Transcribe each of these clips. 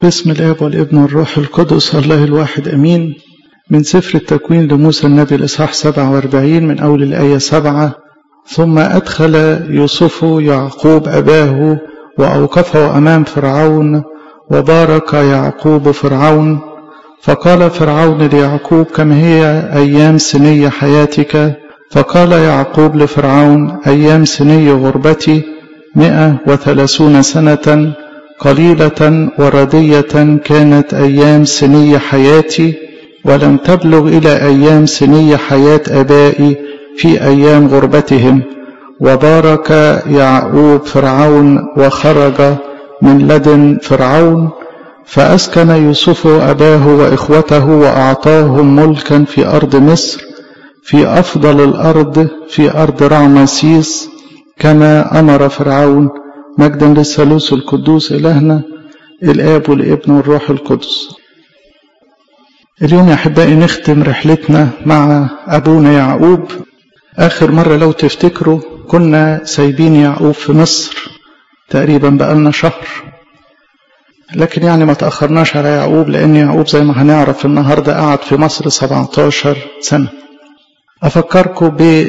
باسم الاب والابن والروح القدس الله الواحد امين من سفر التكوين لموسى النبي الاصحاح 47 من اول الايه 7 ثم ادخل يوسف يعقوب اباه واوقفه امام فرعون وبارك يعقوب فرعون فقال فرعون ليعقوب كم هي ايام سني حياتك فقال يعقوب لفرعون ايام سني غربتي مئة وثلاثون سنة قليلة وردية كانت أيام سني حياتي ولم تبلغ إلى أيام سني حياة آبائي في أيام غربتهم وبارك يعقوب فرعون وخرج من لدن فرعون فأسكن يوسف أباه وإخوته وأعطاهم ملكا في أرض مصر في أفضل الأرض في أرض رعمسيس كما أمر فرعون مجدا للثالوث القدوس إلهنا الآب والابن والروح القدس اليوم يا أحبائي نختم رحلتنا مع أبونا يعقوب آخر مرة لو تفتكروا كنا سايبين يعقوب في مصر تقريبا بقالنا شهر لكن يعني ما تأخرناش على يعقوب لأن يعقوب زي ما هنعرف النهاردة قعد في مصر 17 سنة أفكركم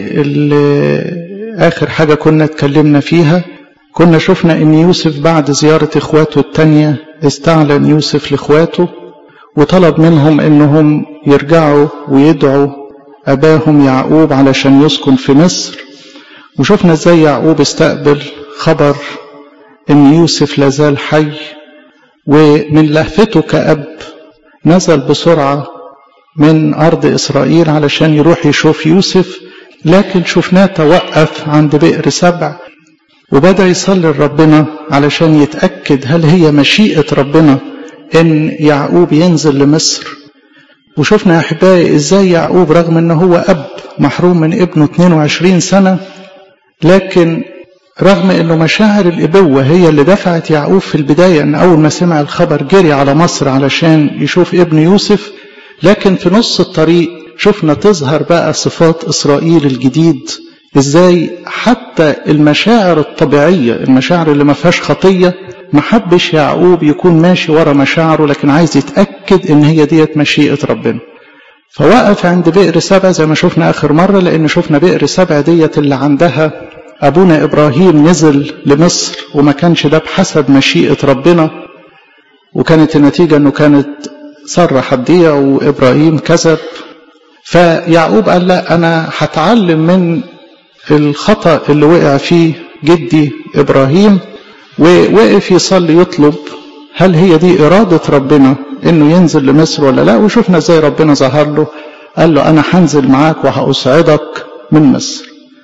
بآخر حاجة كنا اتكلمنا فيها كنا شفنا ان يوسف بعد زيارة اخواته التانية استعلن يوسف لاخواته وطلب منهم انهم يرجعوا ويدعوا اباهم يعقوب علشان يسكن في مصر وشفنا ازاي يعقوب استقبل خبر ان يوسف لازال حي ومن لهفته كأب نزل بسرعة من أرض إسرائيل علشان يروح يشوف يوسف لكن شفناه توقف عند بئر سبع وبدأ يصلي لربنا علشان يتأكد هل هي مشيئة ربنا إن يعقوب ينزل لمصر وشفنا يا أحبائي إزاي يعقوب رغم إن هو أب محروم من ابنه 22 سنة لكن رغم إنه مشاعر الإبوة هي اللي دفعت يعقوب في البداية إن أول ما سمع الخبر جري على مصر علشان يشوف ابن يوسف لكن في نص الطريق شفنا تظهر بقى صفات إسرائيل الجديد ازاي حتى المشاعر الطبيعية المشاعر اللي ما فيهاش خطية ما حبش يعقوب يكون ماشي ورا مشاعره لكن عايز يتأكد ان هي ديت مشيئة ربنا فوقف عند بئر سبع زي ما شفنا اخر مرة لان شفنا بئر سبع ديت اللي عندها ابونا ابراهيم نزل لمصر وما كانش ده بحسب مشيئة ربنا وكانت النتيجة انه كانت سارة هتضيع وابراهيم كذب فيعقوب قال لا انا هتعلم من الخطأ اللي وقع فيه جدي إبراهيم ووقف يصلي يطلب هل هي دي إرادة ربنا إنه ينزل لمصر ولا لا وشفنا إزاي ربنا ظهر له قال له أنا هنزل معاك وهأسعدك من مصر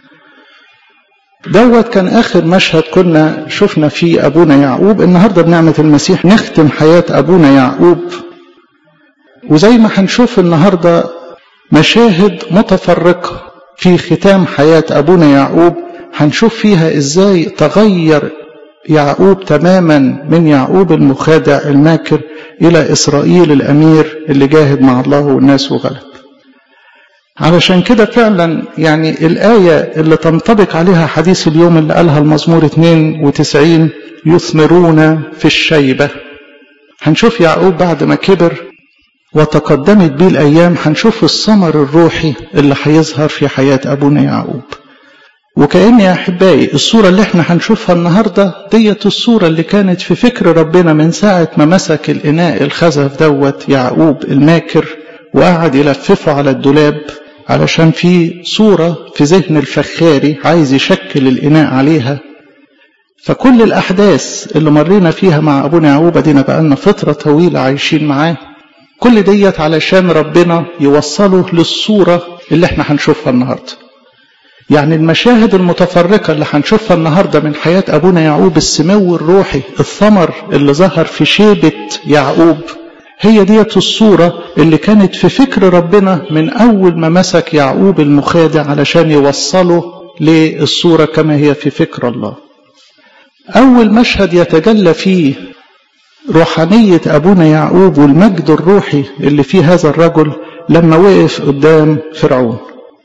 دوت كان آخر مشهد كنا شفنا فيه أبونا يعقوب النهاردة بنعمة المسيح نختم حياة أبونا يعقوب وزي ما هنشوف النهاردة مشاهد متفرقة في ختام حياة أبونا يعقوب هنشوف فيها إزاي تغير يعقوب تماما من يعقوب المخادع الماكر إلى إسرائيل الأمير اللي جاهد مع الله والناس وغلب علشان كده فعلا يعني الآية اللي تنطبق عليها حديث اليوم اللي قالها المزمور 92 يثمرون في الشيبة هنشوف يعقوب بعد ما كبر وتقدمت بيه الأيام هنشوف الثمر الروحي اللي هيظهر في حياة أبونا يعقوب وكأن يا أحبائي الصورة اللي احنا هنشوفها النهاردة ديت الصورة اللي كانت في فكر ربنا من ساعة ما مسك الإناء الخزف دوت يعقوب الماكر وقعد يلففه على الدولاب علشان في صورة في ذهن الفخاري عايز يشكل الإناء عليها فكل الأحداث اللي مرينا فيها مع أبونا يعقوب دينا بقالنا فترة طويلة عايشين معاه كل ديت علشان ربنا يوصله للصورة اللي احنا هنشوفها النهاردة يعني المشاهد المتفرقة اللي هنشوفها النهاردة من حياة أبونا يعقوب السمو الروحي الثمر اللي ظهر في شيبة يعقوب هي ديت الصورة اللي كانت في فكر ربنا من أول ما مسك يعقوب المخادع علشان يوصله للصورة كما هي في فكر الله أول مشهد يتجلى فيه روحانية أبونا يعقوب والمجد الروحي اللي فيه هذا الرجل لما وقف قدام فرعون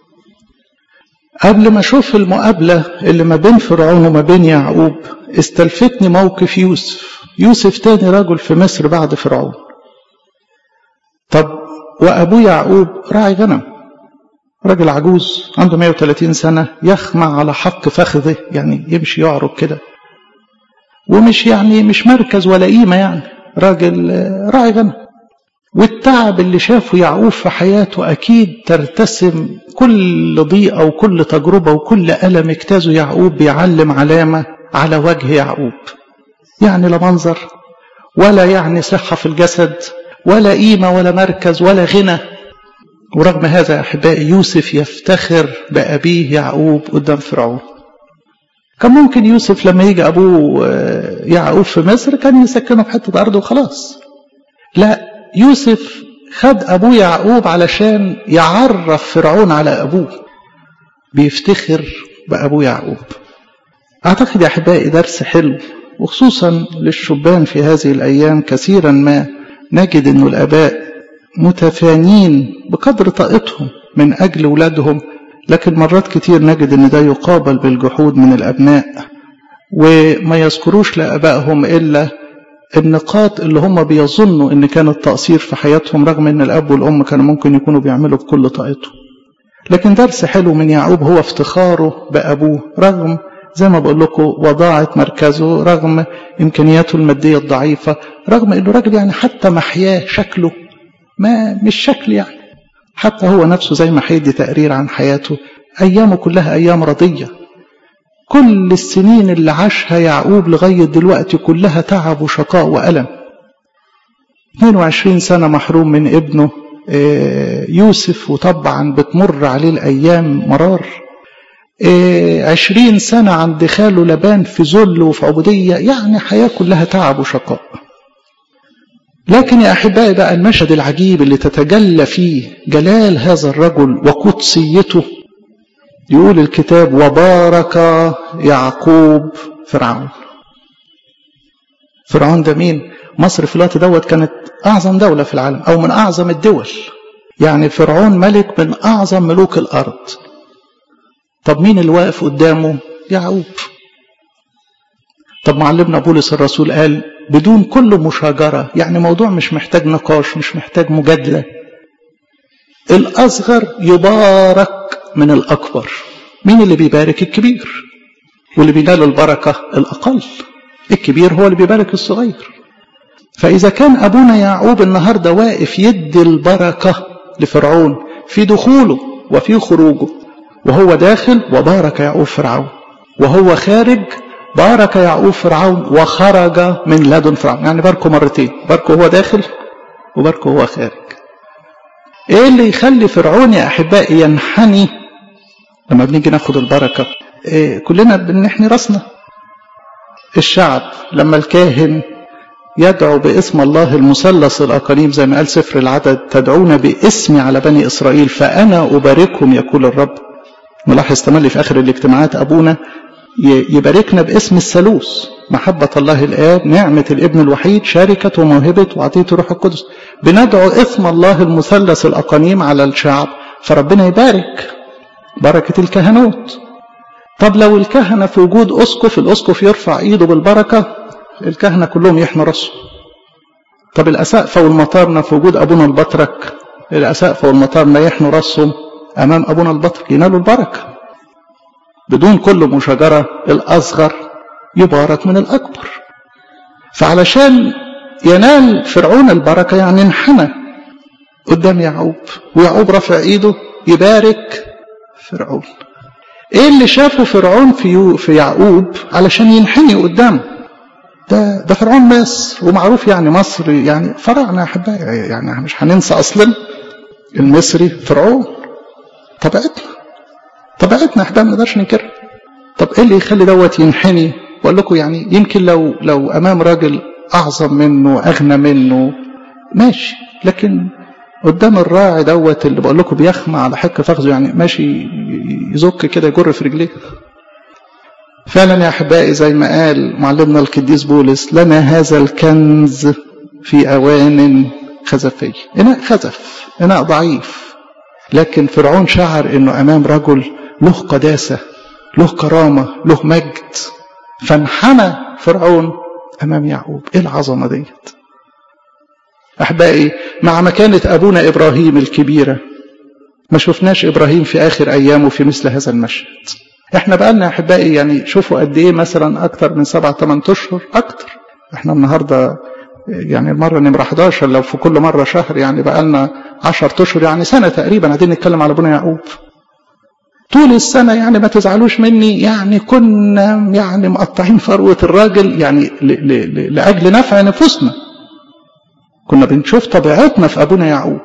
قبل ما أشوف المقابلة اللي ما بين فرعون وما بين يعقوب استلفتني موقف يوسف يوسف تاني رجل في مصر بعد فرعون طب وأبوه يعقوب راعي غنم راجل عجوز عنده 130 سنة يخمع على حق فخذه يعني يمشي يعرج كده ومش يعني مش مركز ولا قيمة يعني راجل راعي غنم والتعب اللي شافه يعقوب في حياته أكيد ترتسم كل ضيقة وكل تجربة وكل ألم اجتازه يعقوب بيعلم علامة على وجه يعقوب يعني لا منظر ولا يعني صحة في الجسد ولا قيمة ولا مركز ولا غنى ورغم هذا يا أحبائي يوسف يفتخر بأبيه يعقوب قدام فرعون كان ممكن يوسف لما يجي أبوه يعقوب في مصر كان يسكنه في حتة أرض وخلاص لا يوسف خد أبوه يعقوب علشان يعرف فرعون على أبوه بيفتخر بأبوه يعقوب أعتقد يا أحبائي درس حلو وخصوصا للشبان في هذه الأيام كثيرا ما نجد أن الآباء متفانين بقدر طاقتهم من أجل أولادهم لكن مرات كتير نجد أن ده يقابل بالجحود من الأبناء وما يذكروش لآبائهم إلا النقاط اللي هم بيظنوا ان كان التقصير في حياتهم رغم ان الاب والام كانوا ممكن يكونوا بيعملوا بكل طاقتهم لكن درس حلو من يعقوب هو افتخاره بابوه رغم زي ما بقول لكم وضاعة مركزه رغم امكانياته المادية الضعيفة رغم انه راجل يعني حتى محياه شكله ما مش شكل يعني حتى هو نفسه زي ما هيدي تقرير عن حياته ايامه كلها ايام رضيه كل السنين اللي عاشها يعقوب لغاية دلوقتي كلها تعب وشقاء وألم 22 سنة محروم من ابنه يوسف وطبعا بتمر عليه الأيام مرار 20 سنة عند خاله لبان في ذل وفي عبودية يعني حياة كلها تعب وشقاء لكن يا أحبائي بقى المشهد العجيب اللي تتجلى فيه جلال هذا الرجل وقدسيته يقول الكتاب وبارك يعقوب فرعون فرعون ده مين مصر في الوقت دوت كانت أعظم دولة في العالم أو من أعظم الدول يعني فرعون ملك من أعظم ملوك الأرض طب مين اللي واقف قدامه يعقوب طب معلمنا بولس الرسول قال بدون كل مشاجرة يعني موضوع مش محتاج نقاش مش محتاج مجادلة الأصغر يبارك من الأكبر مين اللي بيبارك الكبير واللي بينال البركة الأقل الكبير هو اللي بيبارك الصغير فإذا كان أبونا يعقوب النهاردة واقف يدي البركة لفرعون في دخوله وفي خروجه وهو داخل وبارك يعقوب فرعون وهو خارج بارك يعقوب فرعون وخرج من لدن فرعون يعني باركه مرتين باركه هو داخل وباركه هو خارج ايه اللي يخلي فرعون يا احبائي ينحني لما بنيجي ناخد البركه إيه كلنا بنحني راسنا الشعب لما الكاهن يدعو باسم الله المثلث الاقانيم زي ما قال سفر العدد تدعون باسمي على بني اسرائيل فانا اباركهم يقول الرب نلاحظ تملي في اخر الاجتماعات ابونا يباركنا باسم الثالوث محبة الله الآب نعمة الابن الوحيد شركة وموهبة وعطية الروح القدس بندعو اسم الله المثلث الأقانيم على الشعب فربنا يبارك بركة الكهنوت طب لو الكهنة في وجود أسقف الأسقف يرفع إيده بالبركة الكهنة كلهم يحموا راسهم طب الأسقفة والمطارنة في وجود أبونا البطرك الأسقفة والمطارنة يحنوا راسهم أمام أبونا البطرك ينالوا البركة بدون كل مشاجرة الأصغر يبارك من الأكبر فعلشان ينال فرعون البركة يعني انحنى قدام يعقوب ويعقوب رفع ايده يبارك فرعون ايه اللي شافه فرعون في في يعقوب علشان ينحني قدامه ده ده فرعون مصر ومعروف يعني مصر يعني فرعنا احبائي يعني مش هننسى اصلا المصري فرعون طبيعتنا طبيعتنا احنا ما نقدرش ننكرها طب ايه اللي يخلي دوت ينحني بقول لكم يعني يمكن لو لو امام راجل اعظم منه اغنى منه ماشي لكن قدام الراعي دوت اللي بقول لكم بيخمع على حك فخذه يعني ماشي يزك كده يجر في رجليه فعلا يا احبائي زي ما قال معلمنا القديس بولس لنا هذا الكنز في اوان خزفيه اناء خزف اناء ضعيف لكن فرعون شعر انه امام رجل له قداسه له كرامه له مجد فانحنى فرعون أمام يعقوب إيه العظمة ديت أحبائي مع مكانة أبونا إبراهيم الكبيرة ما شفناش إبراهيم في آخر أيامه في مثل هذا المشهد احنا بقالنا أحبائي يعني شوفوا قد إيه مثلا أكتر من سبعة ثمان أشهر أكتر احنا النهاردة يعني المرة نمرة 11 لو في كل مرة شهر يعني بقالنا 10 أشهر يعني سنة تقريبا قاعدين نتكلم على ابونا يعقوب طول السنة يعني ما تزعلوش مني يعني كنا يعني مقطعين فروة الراجل يعني لأجل نفع نفوسنا كنا بنشوف طبيعتنا في أبونا يعقوب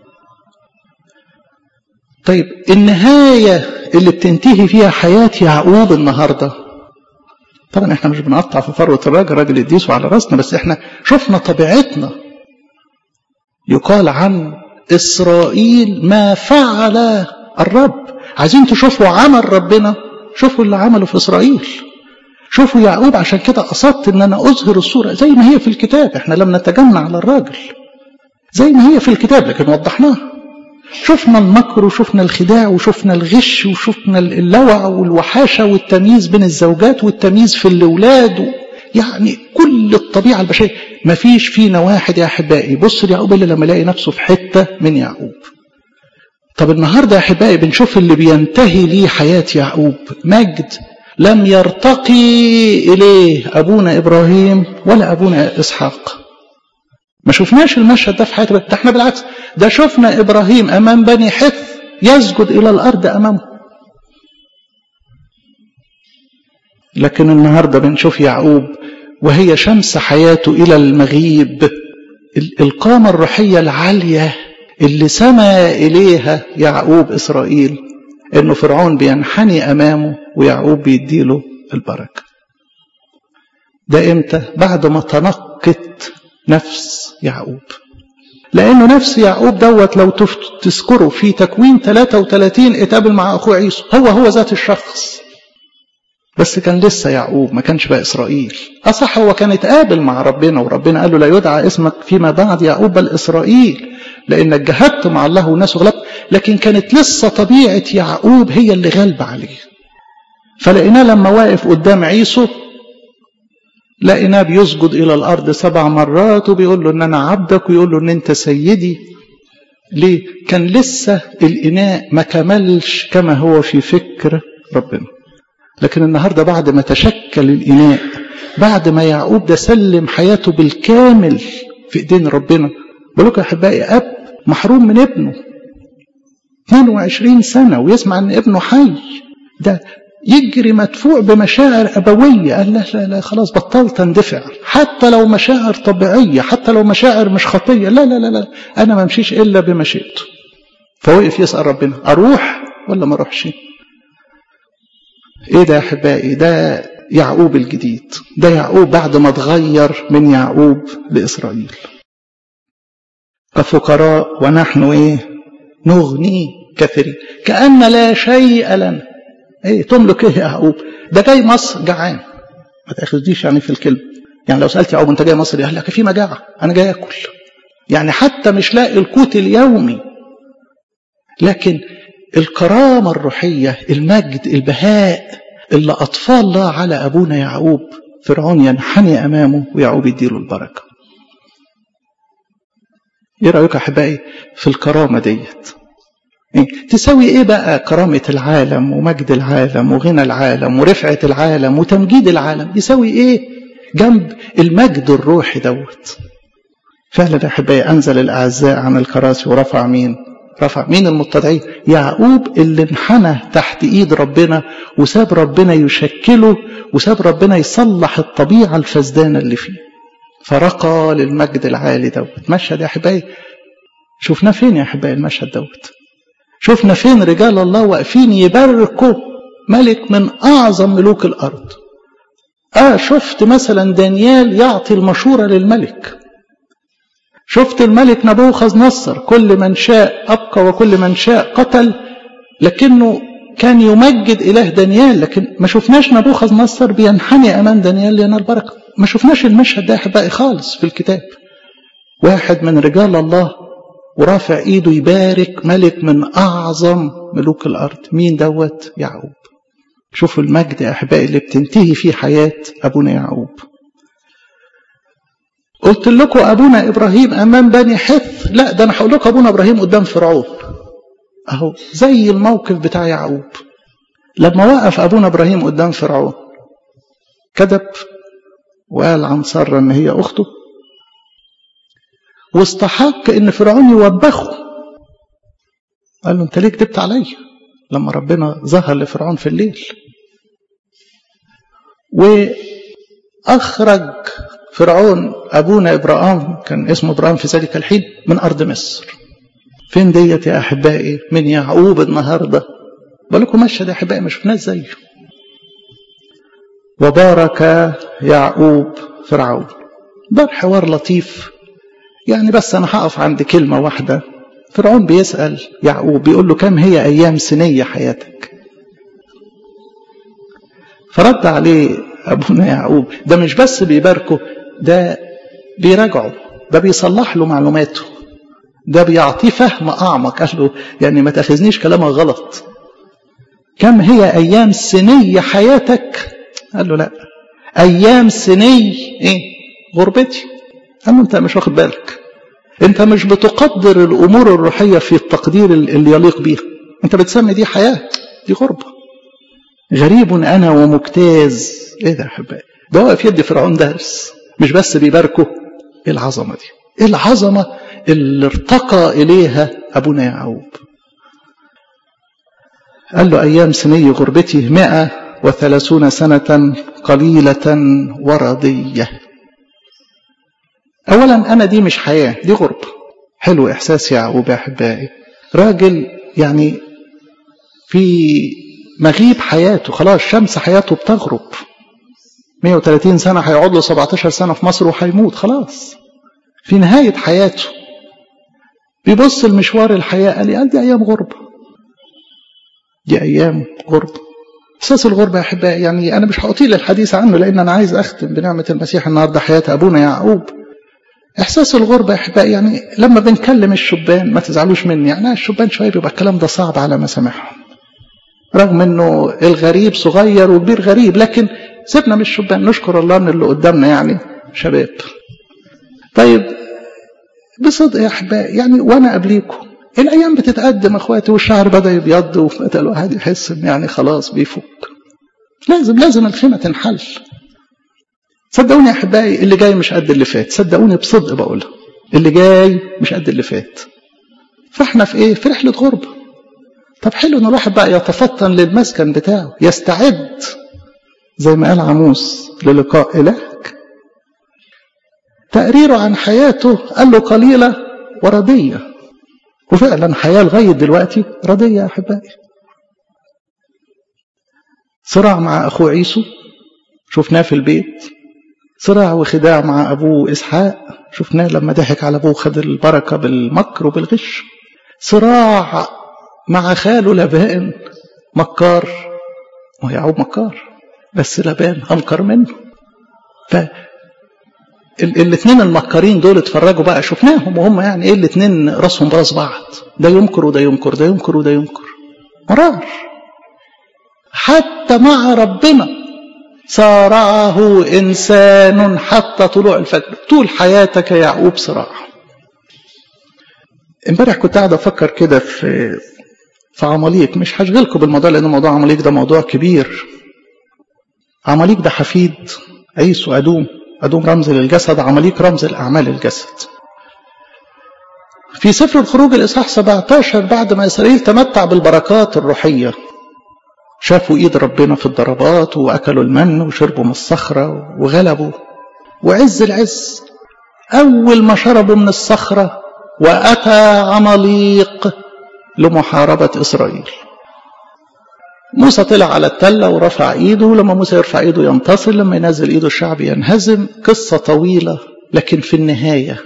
طيب النهاية اللي بتنتهي فيها حياة يعقوب النهاردة طبعا احنا مش بنقطع في فروة الراجل راجل يديسه على راسنا بس احنا شفنا طبيعتنا يقال عن إسرائيل ما فعل الرب عايزين تشوفوا عمل ربنا شوفوا اللي عمله في إسرائيل شوفوا يعقوب عشان كده قصدت ان انا اظهر الصورة زي ما هي في الكتاب احنا لم نتجمع على الراجل زي ما هي في الكتاب لكن وضحناها شفنا المكر وشفنا الخداع وشفنا الغش وشفنا اللوع والوحاشة والتمييز بين الزوجات والتمييز في الأولاد يعني كل الطبيعة البشرية ما فيش فينا واحد يا أحبائي بص ليعقوب إلا لما يلاقي نفسه في حتة من يعقوب طب النهاردة يا أحبائي بنشوف اللي بينتهي ليه حياة يعقوب مجد لم يرتقي إليه أبونا إبراهيم ولا أبونا إسحاق ما شفناش المشهد ده في حياته ده احنا بالعكس ده شفنا إبراهيم أمام بني حث يسجد إلى الأرض أمامه لكن النهاردة بنشوف يعقوب وهي شمس حياته إلى المغيب القامة الروحية العالية اللي سمى إليها يعقوب إسرائيل إنه فرعون بينحني أمامه ويعقوب بيديله البركة ده إمتى؟ بعد ما تنقت نفس يعقوب لأنه نفس يعقوب دوت لو تذكروا في تكوين 33 اتقابل مع أخوه عيسو هو هو ذات الشخص بس كان لسه يعقوب ما كانش بقى إسرائيل أصح هو كان اتقابل مع ربنا وربنا قال له لا يدعى اسمك فيما بعد يعقوب بل إسرائيل لأنك جهدت مع الله والناس غلبت لكن كانت لسه طبيعة يعقوب هي اللي غالبة عليه فلقيناه لما واقف قدام عيسو لقيناه بيسجد إلى الأرض سبع مرات وبيقول له إن أنا عبدك ويقول له إن أنت سيدي ليه؟ كان لسه الإناء ما كملش كما هو في فكر ربنا لكن النهاردة بعد ما تشكل الإناء بعد ما يعقوب ده سلم حياته بالكامل في إيدين ربنا بقول لكم يا أحبائي أب محروم من ابنه 22 سنة ويسمع أن ابنه حي ده يجري مدفوع بمشاعر أبوية قال لا لا لا خلاص بطلت اندفع حتى لو مشاعر طبيعية حتى لو مشاعر مش خطية لا لا لا لا أنا ما امشيش إلا بمشيئته فوقف يسأل ربنا أروح ولا ما أروحش إيه ده يا أحبائي ده يعقوب الجديد ده يعقوب بعد ما اتغير من يعقوب لإسرائيل كفقراء ونحن إيه نغني كثيرين كأن لا شيء لنا ايه تملك ايه يا يعقوب ده جاي مصر جعان ما تاخذنيش يعني في الكلمه يعني لو سالت يعقوب انت جاي مصر يقول لك في مجاعه انا جاي اكل يعني حتى مش لاقي القوت اليومي لكن الكرامه الروحيه المجد البهاء اللي اطفال الله على ابونا يعقوب فرعون ينحني امامه ويعقوب يديله البركه ايه رايك يا احبائي في الكرامه ديت إيه؟ تساوي ايه بقى كرامة العالم ومجد العالم وغنى العالم ورفعة العالم وتمجيد العالم يساوي ايه جنب المجد الروحي دوت فعلا يا احبائي انزل الاعزاء عن الكراسي ورفع مين رفع مين المتضعين يعقوب اللي انحنى تحت ايد ربنا وساب ربنا يشكله وساب ربنا يصلح الطبيعة الفسدانة اللي فيه فرقى للمجد العالي دوت مشهد يا احبائي شفناه فين يا احبائي المشهد دوت شفنا فين رجال الله واقفين يباركوا ملك من أعظم ملوك الأرض آه شفت مثلا دانيال يعطي المشورة للملك شفت الملك نبوخذ نصر كل من شاء أبقى وكل من شاء قتل لكنه كان يمجد إله دانيال لكن ما شفناش نبوخذ نصر بينحني أمام دانيال لينال البركة ما شفناش المشهد ده أحبائي خالص في الكتاب واحد من رجال الله ورافع ايده يبارك ملك من اعظم ملوك الارض مين دوت يعقوب شوفوا المجد يا احبائي اللي بتنتهي فيه حياه ابونا يعقوب قلت لكم ابونا ابراهيم امام بني حث لا ده انا هقول لكم ابونا ابراهيم قدام فرعون اهو زي الموقف بتاع يعقوب لما وقف ابونا ابراهيم قدام فرعون كذب وقال عن ساره ان هي اخته واستحق ان فرعون يوبخه قال له انت ليه كدبت عليا لما ربنا ظهر لفرعون في الليل واخرج فرعون ابونا ابراهيم كان اسمه ابراهيم في ذلك الحين من ارض مصر فين ديت يا احبائي من يعقوب النهارده بالكم مشهد يا احبائي ما شفناش زيه وبارك يعقوب فرعون ده حوار لطيف يعني بس انا هقف عند كلمه واحده فرعون بيسال يعقوب بيقول له كم هي ايام سنيه حياتك فرد عليه ابونا يعقوب ده مش بس بيباركه ده بيراجعه ده بيصلح له معلوماته ده بيعطيه فهم اعمق قال له يعني ما تاخذنيش كلامك غلط كم هي ايام سني حياتك قال له لا ايام سني ايه غربتي قال له انت مش واخد بالك انت مش بتقدر الامور الروحيه في التقدير اللي يليق بيها انت بتسمي دي حياه دي غربه غريب انا ومجتاز ايه ده يا احبائي ده واقف يدي فرعون درس مش بس بيباركه ايه العظمه دي ايه العظمه اللي ارتقى اليها ابونا يعقوب قال له ايام سني غربتي مئة وثلاثون سنة قليلة ورضية اولا انا دي مش حياة دي غربة حلو احساس يعقوب يا احبائي راجل يعني في مغيب حياته خلاص شمس حياته بتغرب 130 سنة هيقعد له 17 سنة في مصر وهيموت خلاص في نهاية حياته بيبص المشوار الحياة قال قال دي أيام غربة دي أيام غربة أساس الغربة يا أحبائي يعني أنا مش هأطيل الحديث عنه لأن أنا عايز أختم بنعمة المسيح النهاردة حياة أبونا يعقوب إحساس الغربة يا أحبائي يعني لما بنكلم الشبان ما تزعلوش مني يعني الشبان شوية بيبقى الكلام ده صعب على مسامعهم رغم انه الغريب صغير والكبير غريب لكن سيبنا من الشبان نشكر الله ان اللي قدامنا يعني شباب طيب بصدق يا احبائي يعني وانا قبليكم الايام بتتقدم اخواتي والشعر بدا يبيض وبدا الواحد يحس ان يعني خلاص بيفك لازم لازم الخيمه تنحل صدقوني يا احبائي اللي جاي مش قد اللي فات صدقوني بصدق بقولها اللي جاي مش قد اللي فات فاحنا في ايه في رحله غربه طب حلو ان الواحد بقى يتفطن للمسكن بتاعه يستعد زي ما قال عموس للقاء إلهك تقريره عن حياته قال له قليلة ورضية وفعلا حياة لغاية دلوقتي رضية يا أحبائي صراع مع أخوه عيسو شفناه في البيت صراع وخداع مع أبوه إسحاق شفناه لما ضحك على أبوه خد البركة بالمكر وبالغش صراع مع خاله لبان مكار ويعقوب مكار بس لبان انكر منه ف الاثنين المكارين دول اتفرجوا بقى شفناهم وهم يعني ايه الاثنين راسهم راس بعض ده يمكر وده يمكر ده يمكر وده يمكر مرار حتى مع ربنا صارعه انسان حتى طلوع الفجر طول حياتك يا يعقوب صراع امبارح كنت قاعد افكر كده في في عماليق مش هشغلكم بالموضوع لان موضوع عماليق ده موضوع كبير عماليق ده حفيد عيسو ادوم ادوم رمز للجسد عماليق رمز لاعمال الجسد في سفر الخروج الاصحاح 17 بعد ما اسرائيل تمتع بالبركات الروحيه شافوا ايد ربنا في الضربات واكلوا المن وشربوا من الصخره وغلبوا وعز العز اول ما شربوا من الصخره واتى عماليق لمحاربة إسرائيل موسى طلع على التلة ورفع إيده لما موسى يرفع إيده ينتصر لما ينزل إيده الشعب ينهزم قصة طويلة لكن في النهاية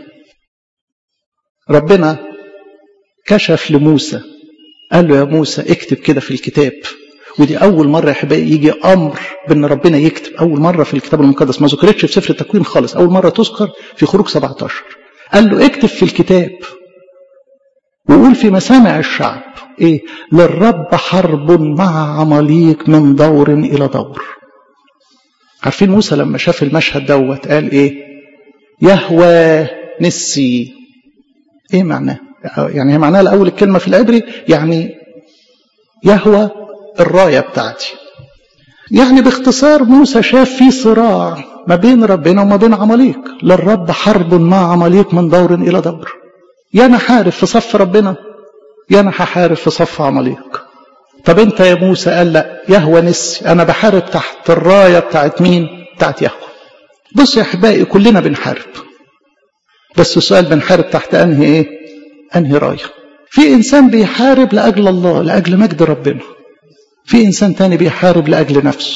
ربنا كشف لموسى قال له يا موسى اكتب كده في الكتاب ودي أول مرة يا أحبائي يجي أمر بأن ربنا يكتب أول مرة في الكتاب المقدس ما ذكرتش في سفر التكوين خالص أول مرة تذكر في خروج 17 قال له اكتب في الكتاب ويقول في مسامع الشعب ايه للرب حرب مع عماليق من دور الى دور عارفين موسى لما شاف المشهد دوت قال ايه يهوى نسي ايه معناه يعني هي معناها الاول الكلمه في العبري يعني يهوى الرايه بتاعتي يعني باختصار موسى شاف في صراع ما بين ربنا وما بين عماليق للرب حرب مع عماليق من دور الى دور يا انا حارب في صف ربنا يا انا هحارب في صف عماليق طب انت يا موسى قال لا يهوى نسي انا بحارب تحت الرايه بتاعت مين بتاعت يهوى بص يا احبائي كلنا بنحارب بس السؤال بنحارب تحت انهي ايه انهي رايه في انسان بيحارب لاجل الله لاجل مجد ربنا في انسان تاني بيحارب لاجل نفسه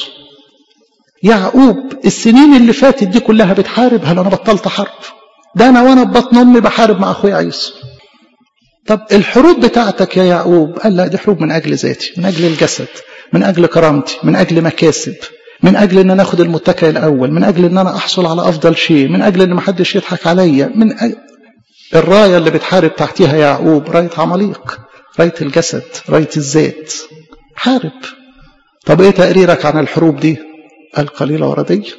يعقوب السنين اللي فاتت دي كلها بتحارب هل انا بطلت حرب ده انا وانا ببطن امي بحارب مع اخويا عيسى طب الحروب بتاعتك يا يعقوب قال لا دي حروب من اجل ذاتي من اجل الجسد من اجل كرامتي من اجل مكاسب من اجل ان انا اخد المتكئ الاول من اجل ان انا احصل على افضل شيء من اجل ان ما حدش يضحك عليا من أجل الرايه اللي بتحارب تحتيها يعقوب رايه عماليق رايه الجسد رايه الذات حارب طب ايه تقريرك عن الحروب دي قال قليله ورديه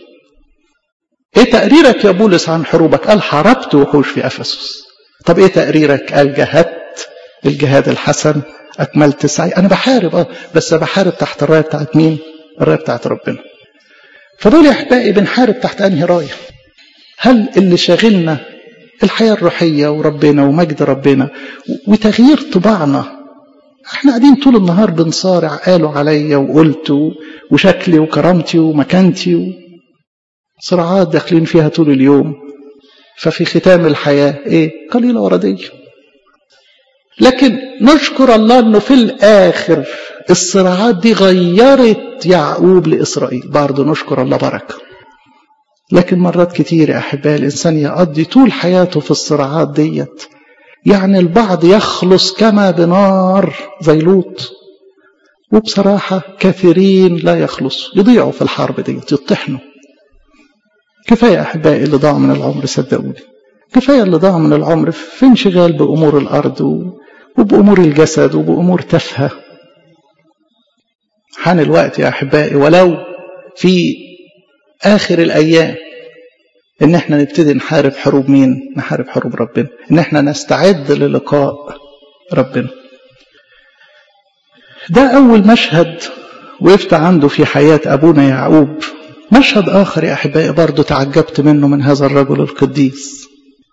ايه تقريرك يا بولس عن حروبك قال حاربت وحوش في افسس طب ايه تقريرك قال جاهدت الجهاد الحسن اكملت سعي انا بحارب اه بس بحارب تحت الرايه بتاعت مين الرايه بتاعت ربنا فدول يا احبائي بنحارب تحت انهي رايه هل اللي شاغلنا الحياه الروحيه وربنا ومجد ربنا وتغيير طباعنا احنا قاعدين طول النهار بنصارع قالوا عليا وقلت وشكلي وكرامتي ومكانتي صراعات داخلين فيها طول اليوم ففي ختام الحياة ايه قليلة وردية لكن نشكر الله انه في الاخر الصراعات دي غيرت يعقوب لاسرائيل برضه نشكر الله بركه لكن مرات كتير يا احبائي الانسان يقضي طول حياته في الصراعات ديت يعني البعض يخلص كما بنار زي لوط وبصراحة كثيرين لا يخلصوا يضيعوا في الحرب دي يطحنوا كفاية أحبائي اللي ضاع من العمر صدقوني كفاية اللي ضاع من العمر في انشغال بأمور الأرض وبأمور الجسد وبأمور تافهة حان الوقت يا أحبائي ولو في آخر الأيام ان احنا نبتدي نحارب حروب مين نحارب حروب ربنا ان احنا نستعد للقاء ربنا ده اول مشهد وقفت عنده في حياة ابونا يعقوب مشهد اخر يا احبائي برضه تعجبت منه من هذا الرجل القديس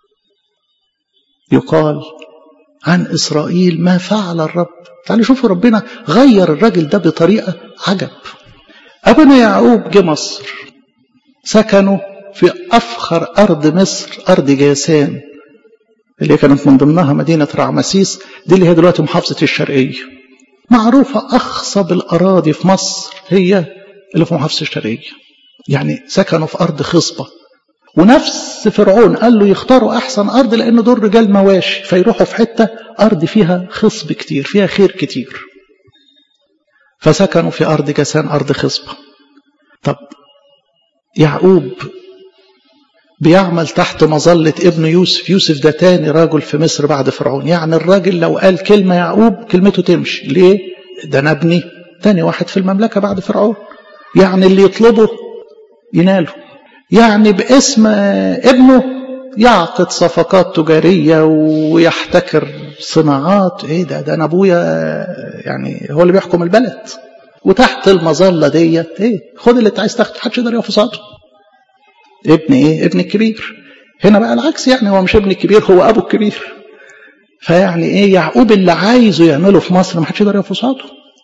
يقال عن اسرائيل ما فعل الرب تعالوا شوفوا ربنا غير الراجل ده بطريقة عجب ابونا يعقوب جه مصر سكنوا في أفخر أرض مصر أرض جاسان اللي كانت من ضمنها مدينة رعمسيس دي اللي هي دلوقتي محافظة الشرقية معروفة أخصب الأراضي في مصر هي اللي في محافظة الشرقية يعني سكنوا في أرض خصبة ونفس فرعون قال له يختاروا أحسن أرض لأن دول رجال مواشي فيروحوا في حتة أرض فيها خصب كتير فيها خير كتير فسكنوا في أرض جاسان أرض خصبة طب يعقوب بيعمل تحت مظلة ابن يوسف يوسف ده تاني راجل في مصر بعد فرعون يعني الراجل لو قال كلمة يعقوب كلمته تمشي ليه ده انا ابني تاني واحد في المملكة بعد فرعون يعني اللي يطلبه يناله يعني باسم ابنه يعقد صفقات تجارية ويحتكر صناعات ايه ده ده انا ابويا يعني هو اللي بيحكم البلد وتحت المظلة ديت ايه خد اللي انت عايز تاخده محدش يقدر يقف قصاده ابن ايه ابن الكبير هنا بقى العكس يعني هو مش ابن الكبير هو ابو الكبير فيعني ايه يعقوب اللي عايزه يعمله في مصر ما حدش يقدر يقف قصاده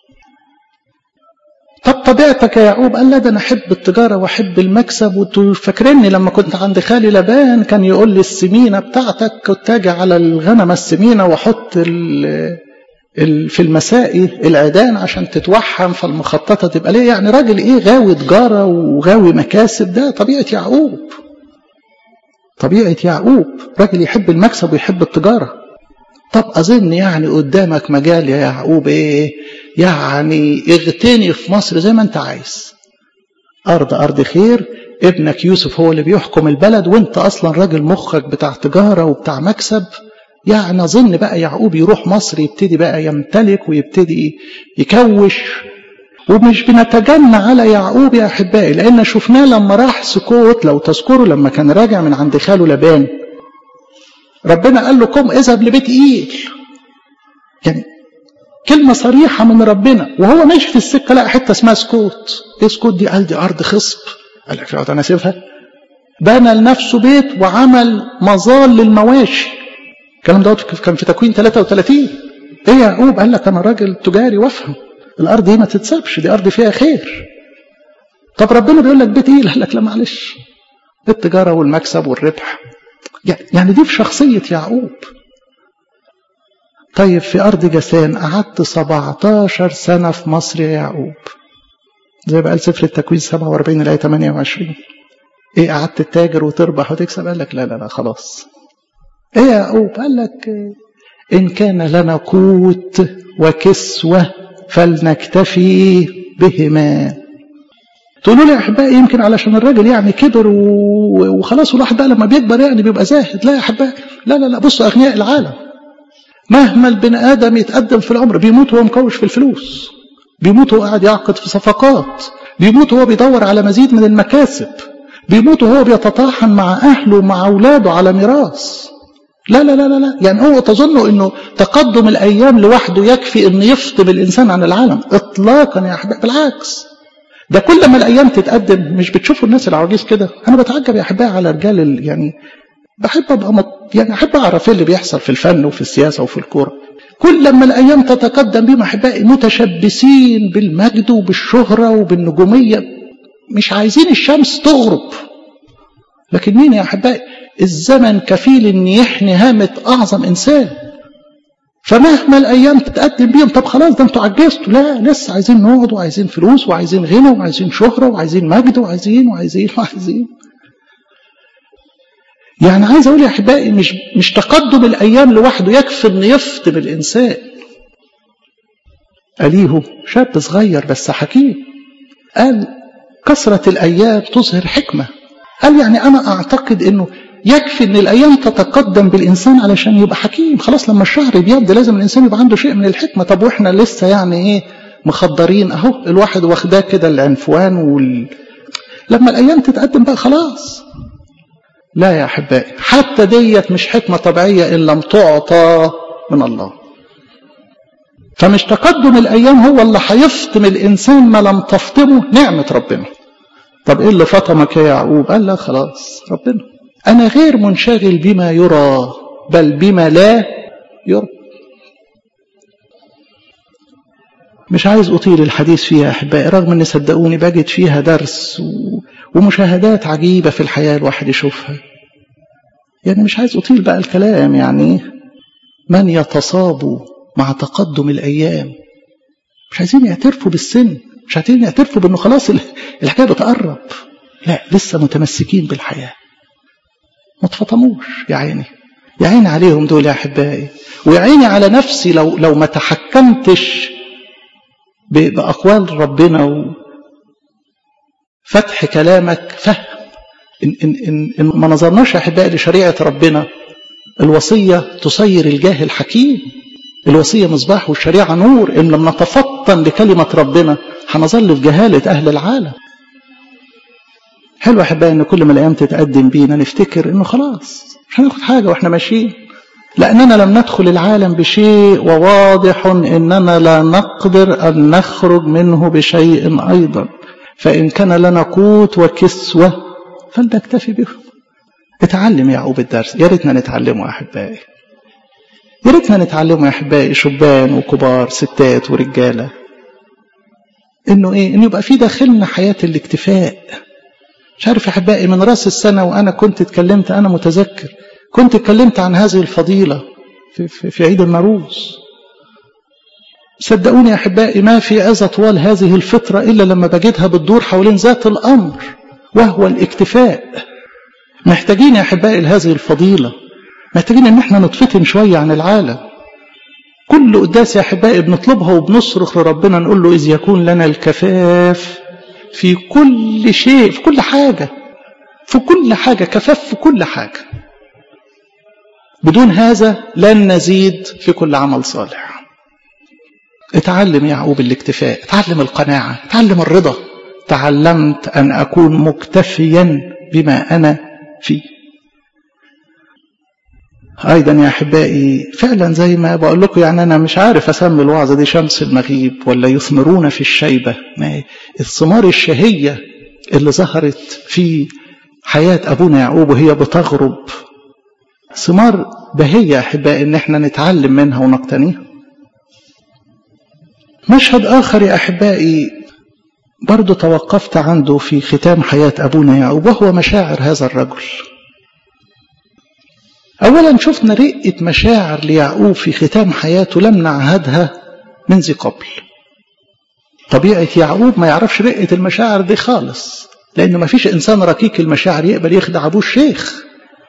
طب طبيعتك يا يعقوب قال لا ده انا احب التجاره واحب المكسب وانتوا فاكريني لما كنت عند خالي لبان كان يقول لي السمينه بتاعتك كنت اجي على الغنمه السمينه واحط في المسائي العيدان عشان تتوحم فالمخططة تبقى ليه يعني راجل ايه غاوي تجارة وغاوي مكاسب ده طبيعة يعقوب طبيعة يعقوب راجل يحب المكسب ويحب التجارة طب أظن يعني قدامك مجال يا يعقوب ايه يعني اغتني في مصر زي ما انت عايز أرض أرض خير ابنك يوسف هو اللي بيحكم البلد وانت أصلا راجل مخك بتاع تجارة وبتاع مكسب يعني أظن بقى يعقوب يروح مصر يبتدي بقى يمتلك ويبتدي يكوش ومش بنتجنى على يعقوب يا احبائي لان شفناه لما راح سكوت لو تذكروا لما كان راجع من عند خاله لبان ربنا قال له قم اذهب لبيت ايل يعني كلمة صريحة من ربنا وهو ماشي في السكة لقى حتة اسمها سكوت ايه سكوت دي قال دي ارض خصب قال لك اقعد انا اسيبها بنى لنفسه بيت وعمل مظال للمواشي الكلام دوت كان في تكوين 33 ايه يا يعقوب قال لك انا راجل تجاري وافهم الارض دي ما تتسابش دي ارض فيها خير طب ربنا بيقول لك بيت ايه قال لك لا معلش التجاره والمكسب والربح يعني دي في شخصيه يعقوب طيب في ارض جسان قعدت 17 سنه في مصر يا يعقوب زي ما قال سفر التكوين 47 الايه 28 ايه قعدت تتاجر وتربح وتكسب قال لك لا لا لا خلاص ايه يا يعقوب قال لك ان كان لنا قوت وكسوه فلنكتفي بهما تقولوا لي يا احبائي يمكن علشان الراجل يعني كبر وخلاص والواحد بقى لما بيكبر يعني بيبقى زاهد لا يا احبائي لا لا لا بصوا اغنياء العالم مهما البني ادم يتقدم في العمر بيموت وهو مكوش في الفلوس بيموت وهو قاعد يعقد في صفقات بيموت وهو بيدور على مزيد من المكاسب بيموت وهو بيتطاحن مع اهله ومع اولاده على ميراث لا لا لا لا لا يعني هو تظنوا انه تقدم الايام لوحده يكفي ان يفطم الانسان عن العالم اطلاقا يا احبائي بالعكس ده كل ما الايام تتقدم مش بتشوفوا الناس العواجيز كده انا بتعجب يا احبائي على رجال يعني بحب ابقى مط... يعني احب اعرف ايه اللي بيحصل في الفن وفي السياسه وفي الكوره كل لما الايام تتقدم بهم احبائي متشبثين بالمجد وبالشهره وبالنجوميه مش عايزين الشمس تغرب لكن مين يا احبائي الزمن كفيل ان يحني هامه اعظم انسان فمهما الايام تتقدم بيهم طب خلاص ده انتوا عجزتوا لا لسه عايزين نقعد وعايزين فلوس وعايزين غنى وعايزين شهره وعايزين مجد وعايزين وعايزين وعايزين يعني عايز اقول يا احبائي مش مش تقدم الايام لوحده يكفي ان يفطم الانسان أليه شاب صغير بس حكيم قال كثرة الأيام تظهر حكمة قال يعني أنا أعتقد أنه يكفي أن الأيام تتقدم بالإنسان علشان يبقى حكيم خلاص لما الشهر بيبدأ لازم الإنسان يبقى عنده شيء من الحكمة طب وإحنا لسه يعني إيه مخدرين أهو الواحد واخداه كده العنفوان وال... لما الأيام تتقدم بقى خلاص لا يا أحبائي حتى ديت مش حكمة طبيعية إن لم تعطى من الله فمش تقدم الأيام هو اللي هيفطم الإنسان ما لم تفطمه نعمة ربنا طب إيه اللي فطمك يا يعقوب قال لا خلاص ربنا أنا غير منشغل بما يرى بل بما لا يرى مش عايز أطيل الحديث فيها أحبائي رغم أن صدقوني بجد فيها درس ومشاهدات عجيبة في الحياة الواحد يشوفها يعني مش عايز أطيل بقى الكلام يعني من يتصاب مع تقدم الأيام مش عايزين يعترفوا بالسن مش عايزين يعترفوا بأنه خلاص الحكاية بتقرب لا لسه متمسكين بالحياة ما تفطموش يا عيني يا عيني عليهم دول يا أحبائي ويا عيني على نفسي لو لو ما تحكمتش بأقوال ربنا وفتح كلامك فهم إن, إن, إن, إن ما نظرناش يا أحبائي لشريعة ربنا الوصية تصير الجاهل حكيم الوصية مصباح والشريعة نور إن لم نتفطن لكلمة ربنا هنظل في جهالة أهل العالم حلو أحبائي إن كل ما الأيام تتقدم بينا نفتكر إنه خلاص مش هناخد حاجة وإحنا ماشيين لأننا لم ندخل العالم بشيء وواضح إننا لا نقدر أن نخرج منه بشيء أيضا فإن كان لنا قوت وكسوة فلنكتفي به اتعلم يعقوب الدرس يا ريتنا نتعلمه يا أحبائي يا ريتنا نتعلمه يا أحبائي شبان وكبار ستات ورجالة إنه إيه؟ إنه يبقى في داخلنا حياة الاكتفاء مش عارف يا أحبائي من رأس السنة وأنا كنت اتكلمت أنا متذكر كنت اتكلمت عن هذه الفضيلة في, في, في عيد النروز صدقوني يا أحبائي ما في عظة طوال هذه الفترة إلا لما بجدها بتدور حوالين ذات الأمر وهو الاكتفاء محتاجين يا أحبائي لهذه الفضيلة محتاجين ان احنا نتفتن شوية عن العالم كل قداس يا أحبائي بنطلبها وبنصرخ لربنا نقول له إذ يكون لنا الكفاف في كل شيء في كل حاجة في كل حاجة كفاف في كل حاجة بدون هذا لن نزيد في كل عمل صالح اتعلم يعقوب الاكتفاء اتعلم القناعة اتعلم الرضا تعلمت أن أكون مكتفيا بما أنا فيه أيضا يا أحبائي فعلا زي ما بقول لكم يعني أنا مش عارف أسمي الوعظة دي شمس المغيب ولا يثمرون في الشيبة ما الثمار الشهية اللي ظهرت في حياة أبونا يعقوب وهي بتغرب ثمار بهية أحبائي إن احنا نتعلم منها ونقتنيها مشهد آخر يا أحبائي برضو توقفت عنده في ختام حياة أبونا يعقوب وهو مشاعر هذا الرجل أولا شفنا رقة مشاعر ليعقوب في ختام حياته لم نعهدها من ذي قبل طبيعة يعقوب ما يعرفش رقة المشاعر دي خالص لأنه ما فيش إنسان ركيك المشاعر يقبل يخدع أبوه الشيخ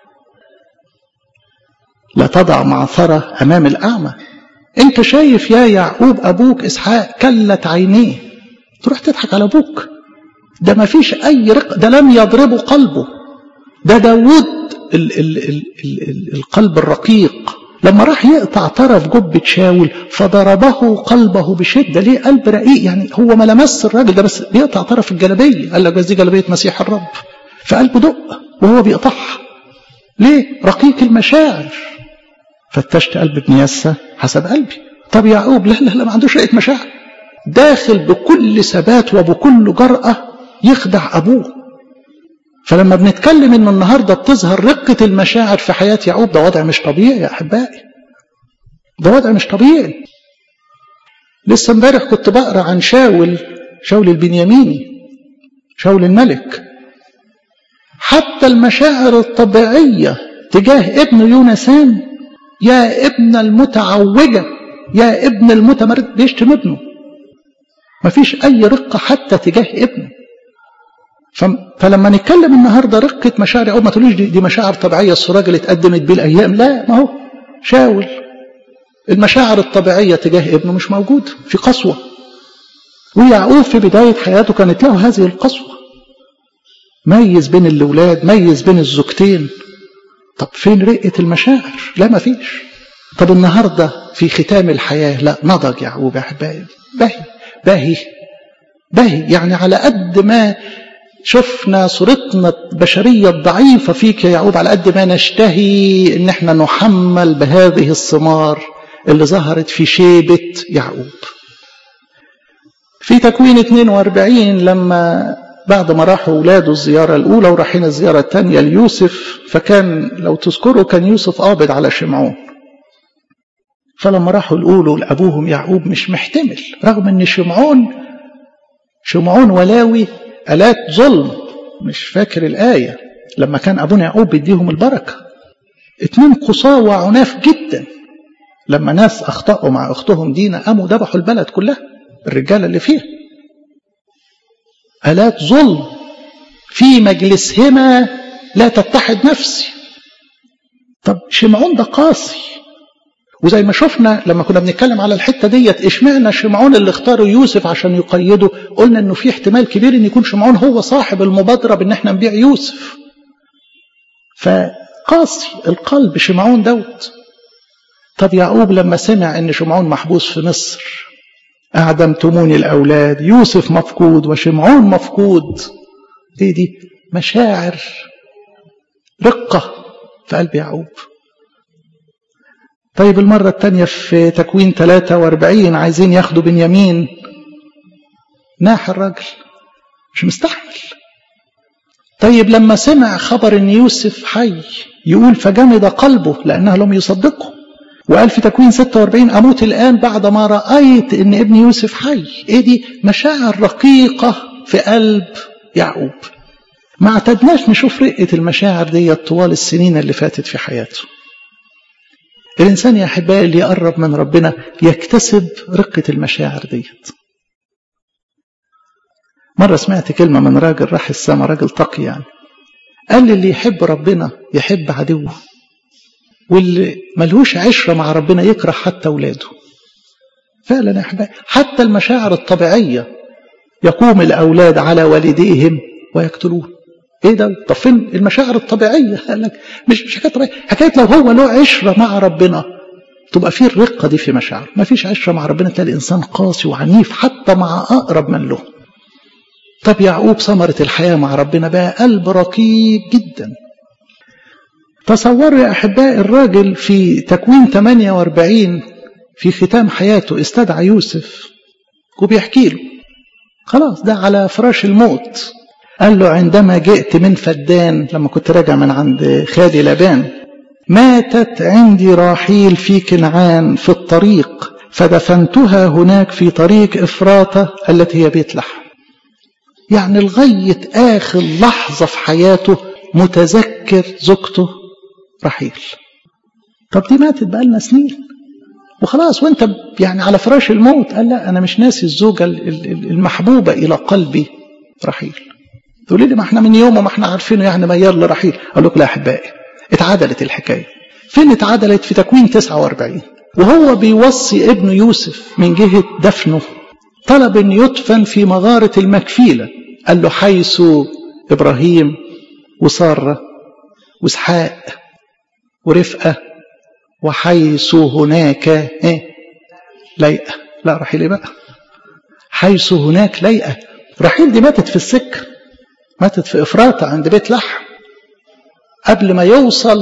لا تضع معثرة أمام الأعمى أنت شايف يا يعقوب أبوك إسحاق كلت عينيه تروح تضحك على أبوك ده ما فيش أي رق ده لم يضربه قلبه ده داود ال ال ال ال ال القلب الرقيق لما راح يقطع طرف جبة شاول فضربه قلبه بشدة ليه قلب رقيق يعني هو ما لمس الراجل ده بس بيقطع طرف الجلبية قال لك بس دي جلبية مسيح الرب فقلبه دق وهو بيقطعها ليه رقيق المشاعر فتشت قلب ابن يسى حسب قلبي طب يعقوب لا لا لا ما عندوش رقة مشاعر داخل بكل ثبات وبكل جرأة يخدع أبوه فلما بنتكلم انه النهارده بتظهر رقه المشاعر في حياه يعقوب ده وضع مش طبيعي يا احبائي ده وضع مش طبيعي لسه امبارح كنت بقرا عن شاول شاول البنياميني شاول الملك حتى المشاعر الطبيعيه تجاه ابن يونسان يا ابن المتعوجه يا ابن المتمرد بيشتم ابنه مفيش اي رقه حتى تجاه ابنه فلما نتكلم النهارده رقه مشاعر او ما تقوليش دي, دي مشاعر طبيعيه السراج اللي اتقدمت بيه الايام لا ما هو شاول المشاعر الطبيعيه تجاه ابنه مش موجوده في قسوه ويعقوب في بدايه حياته كانت له هذه القسوه ميز بين الاولاد ميز بين الزوجتين طب فين رقه المشاعر لا ما فيش طب النهارده في ختام الحياه لا نضج يعقوب يا احبائي باهي باهي باهي يعني على قد ما شفنا صورتنا البشرية الضعيفة فيك يا يعقوب على قد ما نشتهي ان احنا نحمل بهذه الثمار اللي ظهرت في شيبة يعقوب في تكوين 42 لما بعد ما راحوا اولاده الزيارة الاولى ورايحين الزيارة الثانية ليوسف فكان لو تذكروا كان يوسف قابض على شمعون فلما راحوا يقولوا لابوهم يعقوب مش محتمل رغم ان شمعون شمعون ولاوي آلات ظلم مش فاكر الآية لما كان أبونا يعقوب بيديهم البركة اتنين قصاة وعناف جدا لما ناس أخطأوا مع أختهم دينا قاموا ذبحوا البلد كلها الرجالة اللي فيها آلات ظلم في مجلسهما لا تتحد نفسي طب شمعون ده قاسي وزي ما شفنا لما كنا بنتكلم على الحته ديت اشمعنى شمعون اللي اختاروا يوسف عشان يقيده قلنا انه في احتمال كبير ان يكون شمعون هو صاحب المبادره بان احنا نبيع يوسف فقاسي القلب شمعون دوت طب يعقوب لما سمع ان شمعون محبوس في مصر اعدمتموني الاولاد يوسف مفقود وشمعون مفقود ايه دي مشاعر رقه في قلب يعقوب طيب المرة الثانية في تكوين 43 عايزين ياخدوا بنيامين ناح الراجل مش مستحمل طيب لما سمع خبر ان يوسف حي يقول فجمد قلبه لانها لم يصدقه وقال في تكوين 46 اموت الان بعد ما رايت ان ابن يوسف حي ايه دي مشاعر رقيقه في قلب يعقوب ما اعتدناش نشوف رقه المشاعر دي طوال السنين اللي فاتت في حياته الإنسان يا أحبائي اللي يقرب من ربنا يكتسب رقة المشاعر ديت مرة سمعت كلمة من راجل راح السما راجل تقي يعني قال لي اللي يحب ربنا يحب عدوه واللي ملهوش عشرة مع ربنا يكره حتى أولاده فعلا يا أحبائي حتى المشاعر الطبيعية يقوم الأولاد على والديهم ويقتلون ايه ده طب فين المشاعر الطبيعيه قال لك مش مش حكايه طبيعيه حكايه لو هو له عشره مع ربنا تبقى فيه الرقة دي في مشاعره ما فيش عشرة مع ربنا تلاقي الإنسان قاسي وعنيف حتى مع أقرب من له طب يعقوب ثمرة الحياة مع ربنا بقى قلب رقيق جدا تصوروا يا أحبائي الراجل في تكوين 48 في ختام حياته استدعى يوسف وبيحكي له خلاص ده على فراش الموت قال له عندما جئت من فدان لما كنت راجع من عند خالي لابان ماتت عندي راحيل في كنعان في الطريق فدفنتها هناك في طريق إفراطة التي هي بيت لحم يعني لغاية آخر لحظة في حياته متذكر زوجته رحيل طب دي ماتت بقالنا سنين وخلاص وانت يعني على فراش الموت قال لا انا مش ناسي الزوجة المحبوبة الى قلبي رحيل تقولي لي ما احنا من يوم ما احنا عارفينه يعني ميال لرحيل اقول لك لا احبائي اتعدلت الحكاية فين اتعدلت في تكوين 49 وهو بيوصي ابنه يوسف من جهة دفنه طلب ان يدفن في مغارة المكفيلة قال له حيث ابراهيم وسارة واسحاق ورفقة وحيث هناك ايه ليئة لا رحيل ايه بقى حيث هناك ليئة رحيل دي ماتت في السكة ماتت في إفراطة عند بيت لحم قبل ما يوصل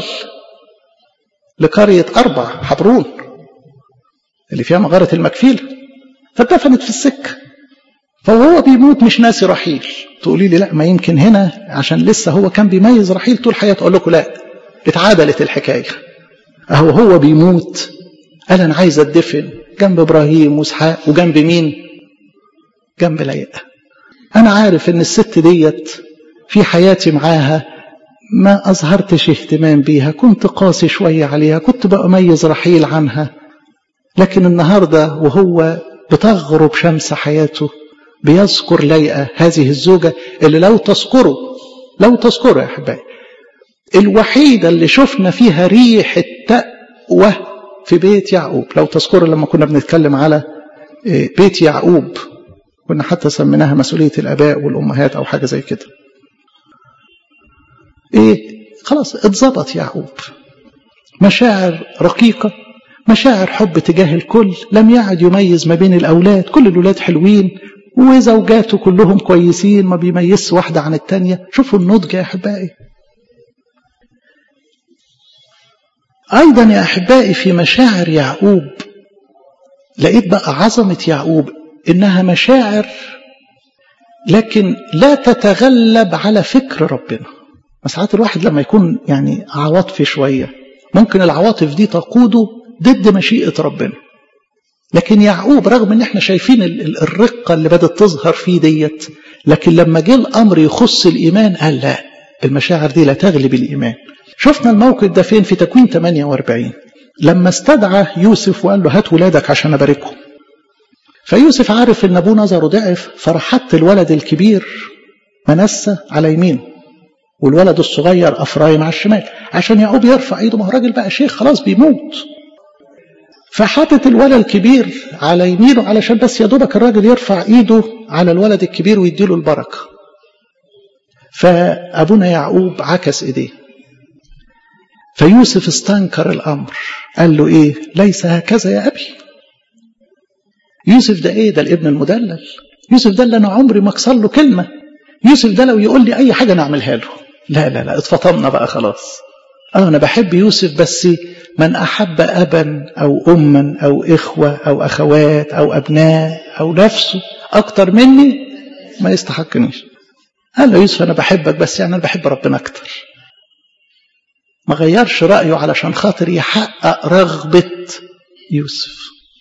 لقرية أربع حبرون اللي فيها مغارة المكفيلة فاتدفنت في السكة فهو بيموت مش ناسي رحيل تقولي لي لا ما يمكن هنا عشان لسه هو كان بيميز رحيل طول حياته اقول لكم لا اتعادلت الحكايه اهو هو بيموت قال انا عايز اتدفن جنب ابراهيم واسحاق وجنب مين جنب ليئة انا عارف ان الست ديت في حياتي معاها ما اظهرتش اهتمام بيها كنت قاسي شويه عليها كنت بأميز رحيل عنها لكن النهارده وهو بتغرب شمس حياته بيذكر ليئة هذه الزوجة اللي لو تذكروا لو تذكروا يا أحبائي الوحيدة اللي شفنا فيها ريح التقوى في بيت يعقوب لو تذكروا لما كنا بنتكلم على بيت يعقوب كنا حتى سميناها مسؤولية الآباء والأمهات أو حاجة زي كده إيه خلاص اتظبط يعقوب مشاعر رقيقة مشاعر حب تجاه الكل لم يعد يميز ما بين الأولاد كل الأولاد حلوين وزوجاته كلهم كويسين ما بيميزش واحدة عن التانية شوفوا النضج يا أحبائي أيضا يا أحبائي في مشاعر يعقوب لقيت بقى عظمة يعقوب إنها مشاعر لكن لا تتغلب على فكر ربنا ساعات الواحد لما يكون يعني عواطفي شوية ممكن العواطف دي تقوده ضد مشيئة ربنا لكن يعقوب رغم ان احنا شايفين الرقة اللي بدأت تظهر فيه ديت لكن لما جه الامر يخص الايمان قال لا المشاعر دي لا تغلب الايمان شفنا الموقف ده فين في تكوين 48 لما استدعى يوسف وقال له هات ولادك عشان اباركهم فيوسف عارف ان ابوه نظره ضعف فراح حط الولد الكبير منسى على يمينه والولد الصغير افرايم على الشمال عشان يعقوب يرفع ايده ما هو راجل بقى شيخ خلاص بيموت فحاطط الولد الكبير على يمينه علشان بس يا دوبك الراجل يرفع ايده على الولد الكبير ويديله البركه فابونا يعقوب عكس ايديه فيوسف استنكر الامر قال له ايه ليس هكذا يا ابي يوسف ده ايه ده الابن المدلل يوسف ده اللي انا عمري ما اكسر له كلمه يوسف ده لو يقول لي اي حاجه نعملها له لا لا لا اتفطمنا بقى خلاص اه انا بحب يوسف بس من احب ابا او اما او اخوه او اخوات او ابناء او نفسه اكتر مني ما يستحقنيش قال له يوسف انا بحبك بس يعني انا بحب ربنا اكتر ما غيرش رايه علشان خاطر يحقق رغبه يوسف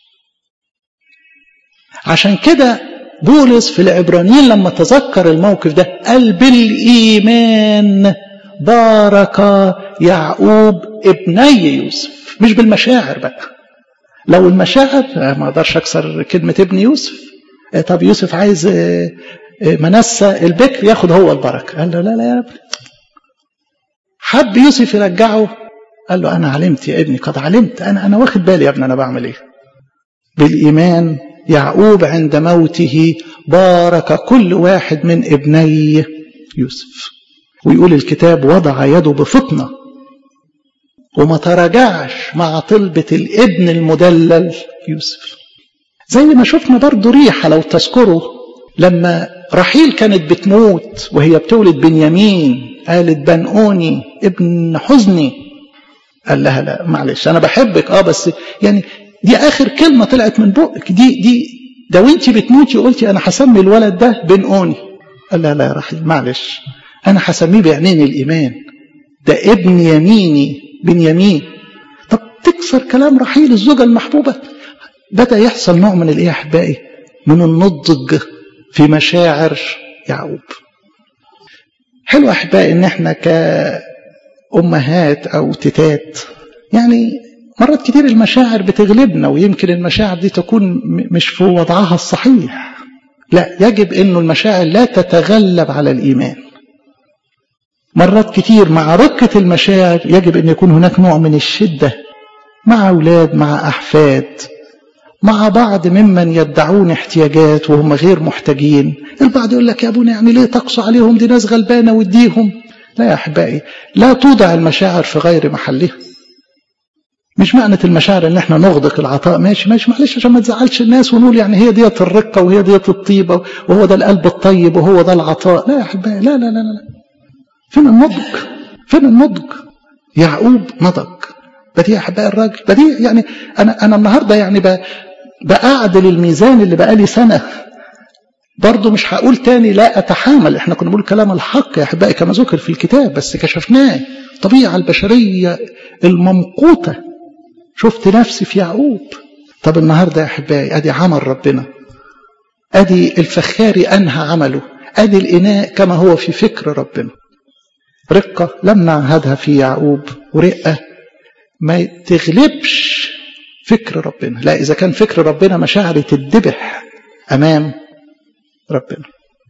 عشان كده بولس في العبرانيين لما تذكر الموقف ده قال بالايمان بارك يعقوب ابني يوسف مش بالمشاعر بقى لو المشاعر ما اقدرش اكسر كلمه ابن يوسف طب يوسف عايز منسى البكر ياخد هو البركه قال له لا لا يا ابني حب يوسف يرجعه قال له انا علمت يا ابني قد علمت انا انا واخد بالي يا ابني انا بعمل ايه بالايمان يعقوب عند موته بارك كل واحد من ابني يوسف ويقول الكتاب وضع يده بفطنة وما تراجعش مع طلبة الابن المدلل يوسف زي ما شفنا برضو ريحة لو تذكروا لما رحيل كانت بتموت وهي بتولد بنيامين قالت بنقوني ابن حزني قال لها لا معلش انا بحبك اه بس يعني دي اخر كلمه طلعت من بقك دي دي ده وانت بتموتي قلتي انا هسمي الولد ده بنقوني قال لها لا يا رحيل معلش انا هسميه بعينين الايمان ده ابن يميني بنيامين طب تكسر كلام رحيل الزوجه المحبوبه بدا يحصل نوع من الايه يا احبائي من النضج في مشاعر يعقوب حلو احبائي ان احنا كأمهات او تتات يعني مرات كتير المشاعر بتغلبنا ويمكن المشاعر دي تكون مش في وضعها الصحيح لا يجب انه المشاعر لا تتغلب على الايمان مرات كتير مع رقة المشاعر يجب ان يكون هناك نوع من الشدة مع اولاد مع احفاد مع بعض ممن يدعون احتياجات وهم غير محتاجين البعض يقول لك يا ابونا يعني ليه تقسو عليهم دي ناس غلبانة واديهم لا يا أحبائي لا توضع المشاعر في غير محلها مش معنى المشاعر ان احنا نغدق العطاء ماشي ماشي معلش عشان ما تزعلش الناس ونقول يعني هي ديت الرقه وهي ديت الطيبه وهو ده القلب الطيب وهو ده العطاء لا يا احبائي لا لا لا لا فين النضج فين النضج يعقوب نضج بديع احبائي الراجل بديع يعني انا انا النهارده يعني بأعدل الميزان اللي بقالي سنه برضه مش هقول تاني لا اتحامل احنا كنا بنقول كلام الحق يا احبائي كما ذكر في الكتاب بس كشفناه الطبيعه البشريه الممقوته شفت نفسي في يعقوب طب النهارده يا احبائي ادي عمل ربنا ادي الفخاري انهى عمله ادي الاناء كما هو في فكر ربنا رقه لم نعهدها في يعقوب ورقه ما تغلبش فكر ربنا لا اذا كان فكر ربنا مشاعري تدبح امام ربنا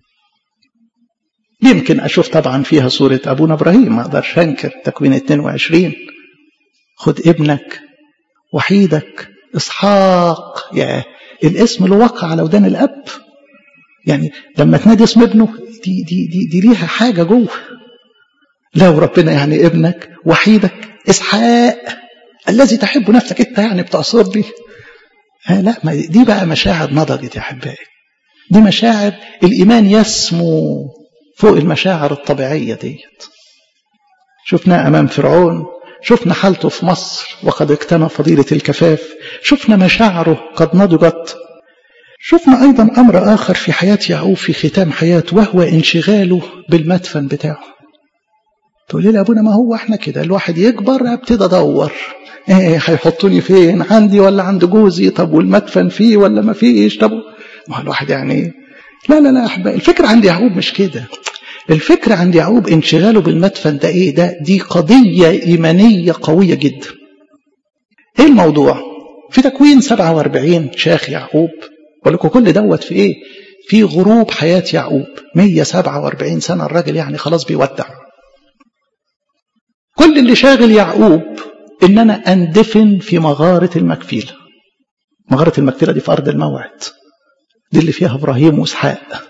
يمكن اشوف طبعا فيها صوره ابونا ابراهيم ما اقدرش انكر تكوين 22 خد ابنك وحيدك اسحاق يا الاسم اللي وقع على ودان الاب يعني لما تنادي اسم ابنه دي دي دي, دي ليها حاجه جوه لو ربنا يعني ابنك وحيدك اسحاق الذي تحب نفسك انت يعني بتعصر بي آه لا ما دي بقى مشاعر نضجت يا احبائي دي مشاعر الايمان يسمو فوق المشاعر الطبيعيه ديت شفناه امام فرعون شفنا حالته في مصر وقد اقتنى فضيلة الكفاف شفنا مشاعره قد نضجت شفنا أيضا أمر آخر في حياة يعقوب في ختام حياته وهو انشغاله بالمدفن بتاعه تقول لي أبونا ما هو احنا كده الواحد يكبر ابتدى أدور ايه هيحطوني فين عندي ولا عند جوزي طب والمدفن فيه ولا ما فيش طب ما هو الواحد يعني لا لا لا أحبائي الفكرة عند يعقوب مش كده الفكرة عند يعقوب انشغاله بالمدفن ده ايه ده دي قضية ايمانية قوية جدا ايه الموضوع في تكوين 47 شاخ يعقوب ولكم كل دوت في ايه في غروب حياة يعقوب 147 سنة الراجل يعني خلاص بيودع كل اللي شاغل يعقوب ان انا اندفن في مغارة المكفيلة مغارة المكفيلة دي في ارض الموعد دي اللي فيها ابراهيم واسحاق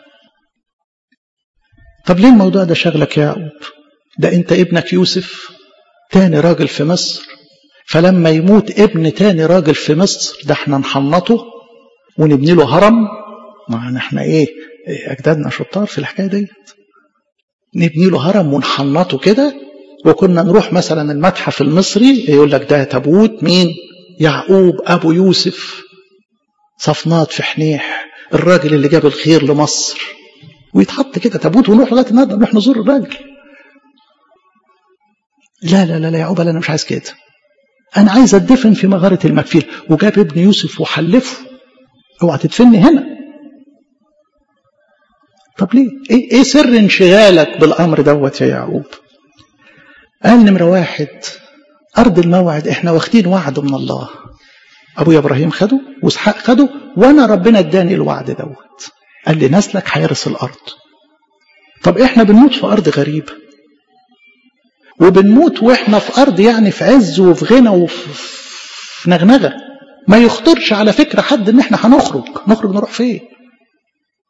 طب ليه الموضوع ده شغلك يا يعقوب ده انت ابنك يوسف تاني راجل في مصر فلما يموت ابن تاني راجل في مصر ده احنا نحنطه ونبني له هرم ما احنا ايه اجدادنا شطار في الحكايه ديت نبني له هرم ونحنطه كده وكنا نروح مثلا المتحف المصري يقول لك ده تابوت مين يعقوب ابو يوسف صفنات في حنيح الراجل اللي جاب الخير لمصر ويتحط كده تابوت ونروح لغايه النهارده نروح نزور الراجل لا لا لا لا يا عقبه انا مش عايز كده انا عايز اتدفن في مغاره المكفيل وجاب ابن يوسف وحلفه اوعى تدفني هنا طب ليه ايه, إيه سر انشغالك بالامر دوت يا يعقوب قال نمره واحد ارض الموعد احنا واخدين وعد من الله ابويا ابراهيم خده واسحاق خده وانا ربنا اداني الوعد دوت قال لي نسلك هيرث الارض طب احنا بنموت في ارض غريبه وبنموت واحنا في ارض يعني في عز وفي غنى وفي نغنغه ما يخطرش على فكره حد ان احنا هنخرج نخرج نروح فين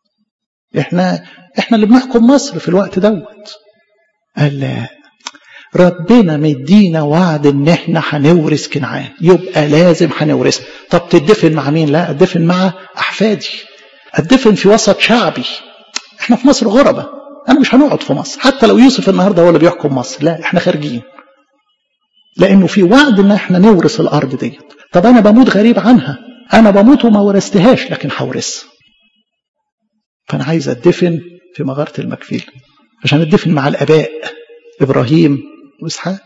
احنا احنا اللي بنحكم مصر في الوقت دوت قال لا ربنا مدينا وعد ان احنا هنورث كنعان يبقى لازم هنورث طب تدفن مع مين لا اتدفن مع احفادي اتدفن في وسط شعبي احنا في مصر غربة انا مش هنقعد في مصر حتى لو يوسف النهارده هو اللي بيحكم مصر لا احنا خارجين لانه في وعد ان احنا نورث الارض ديت طب انا بموت غريب عنها انا بموت وما ورثتهاش لكن هورثها فانا عايز اتدفن في مغاره المكفيل عشان اتدفن مع الاباء ابراهيم واسحاق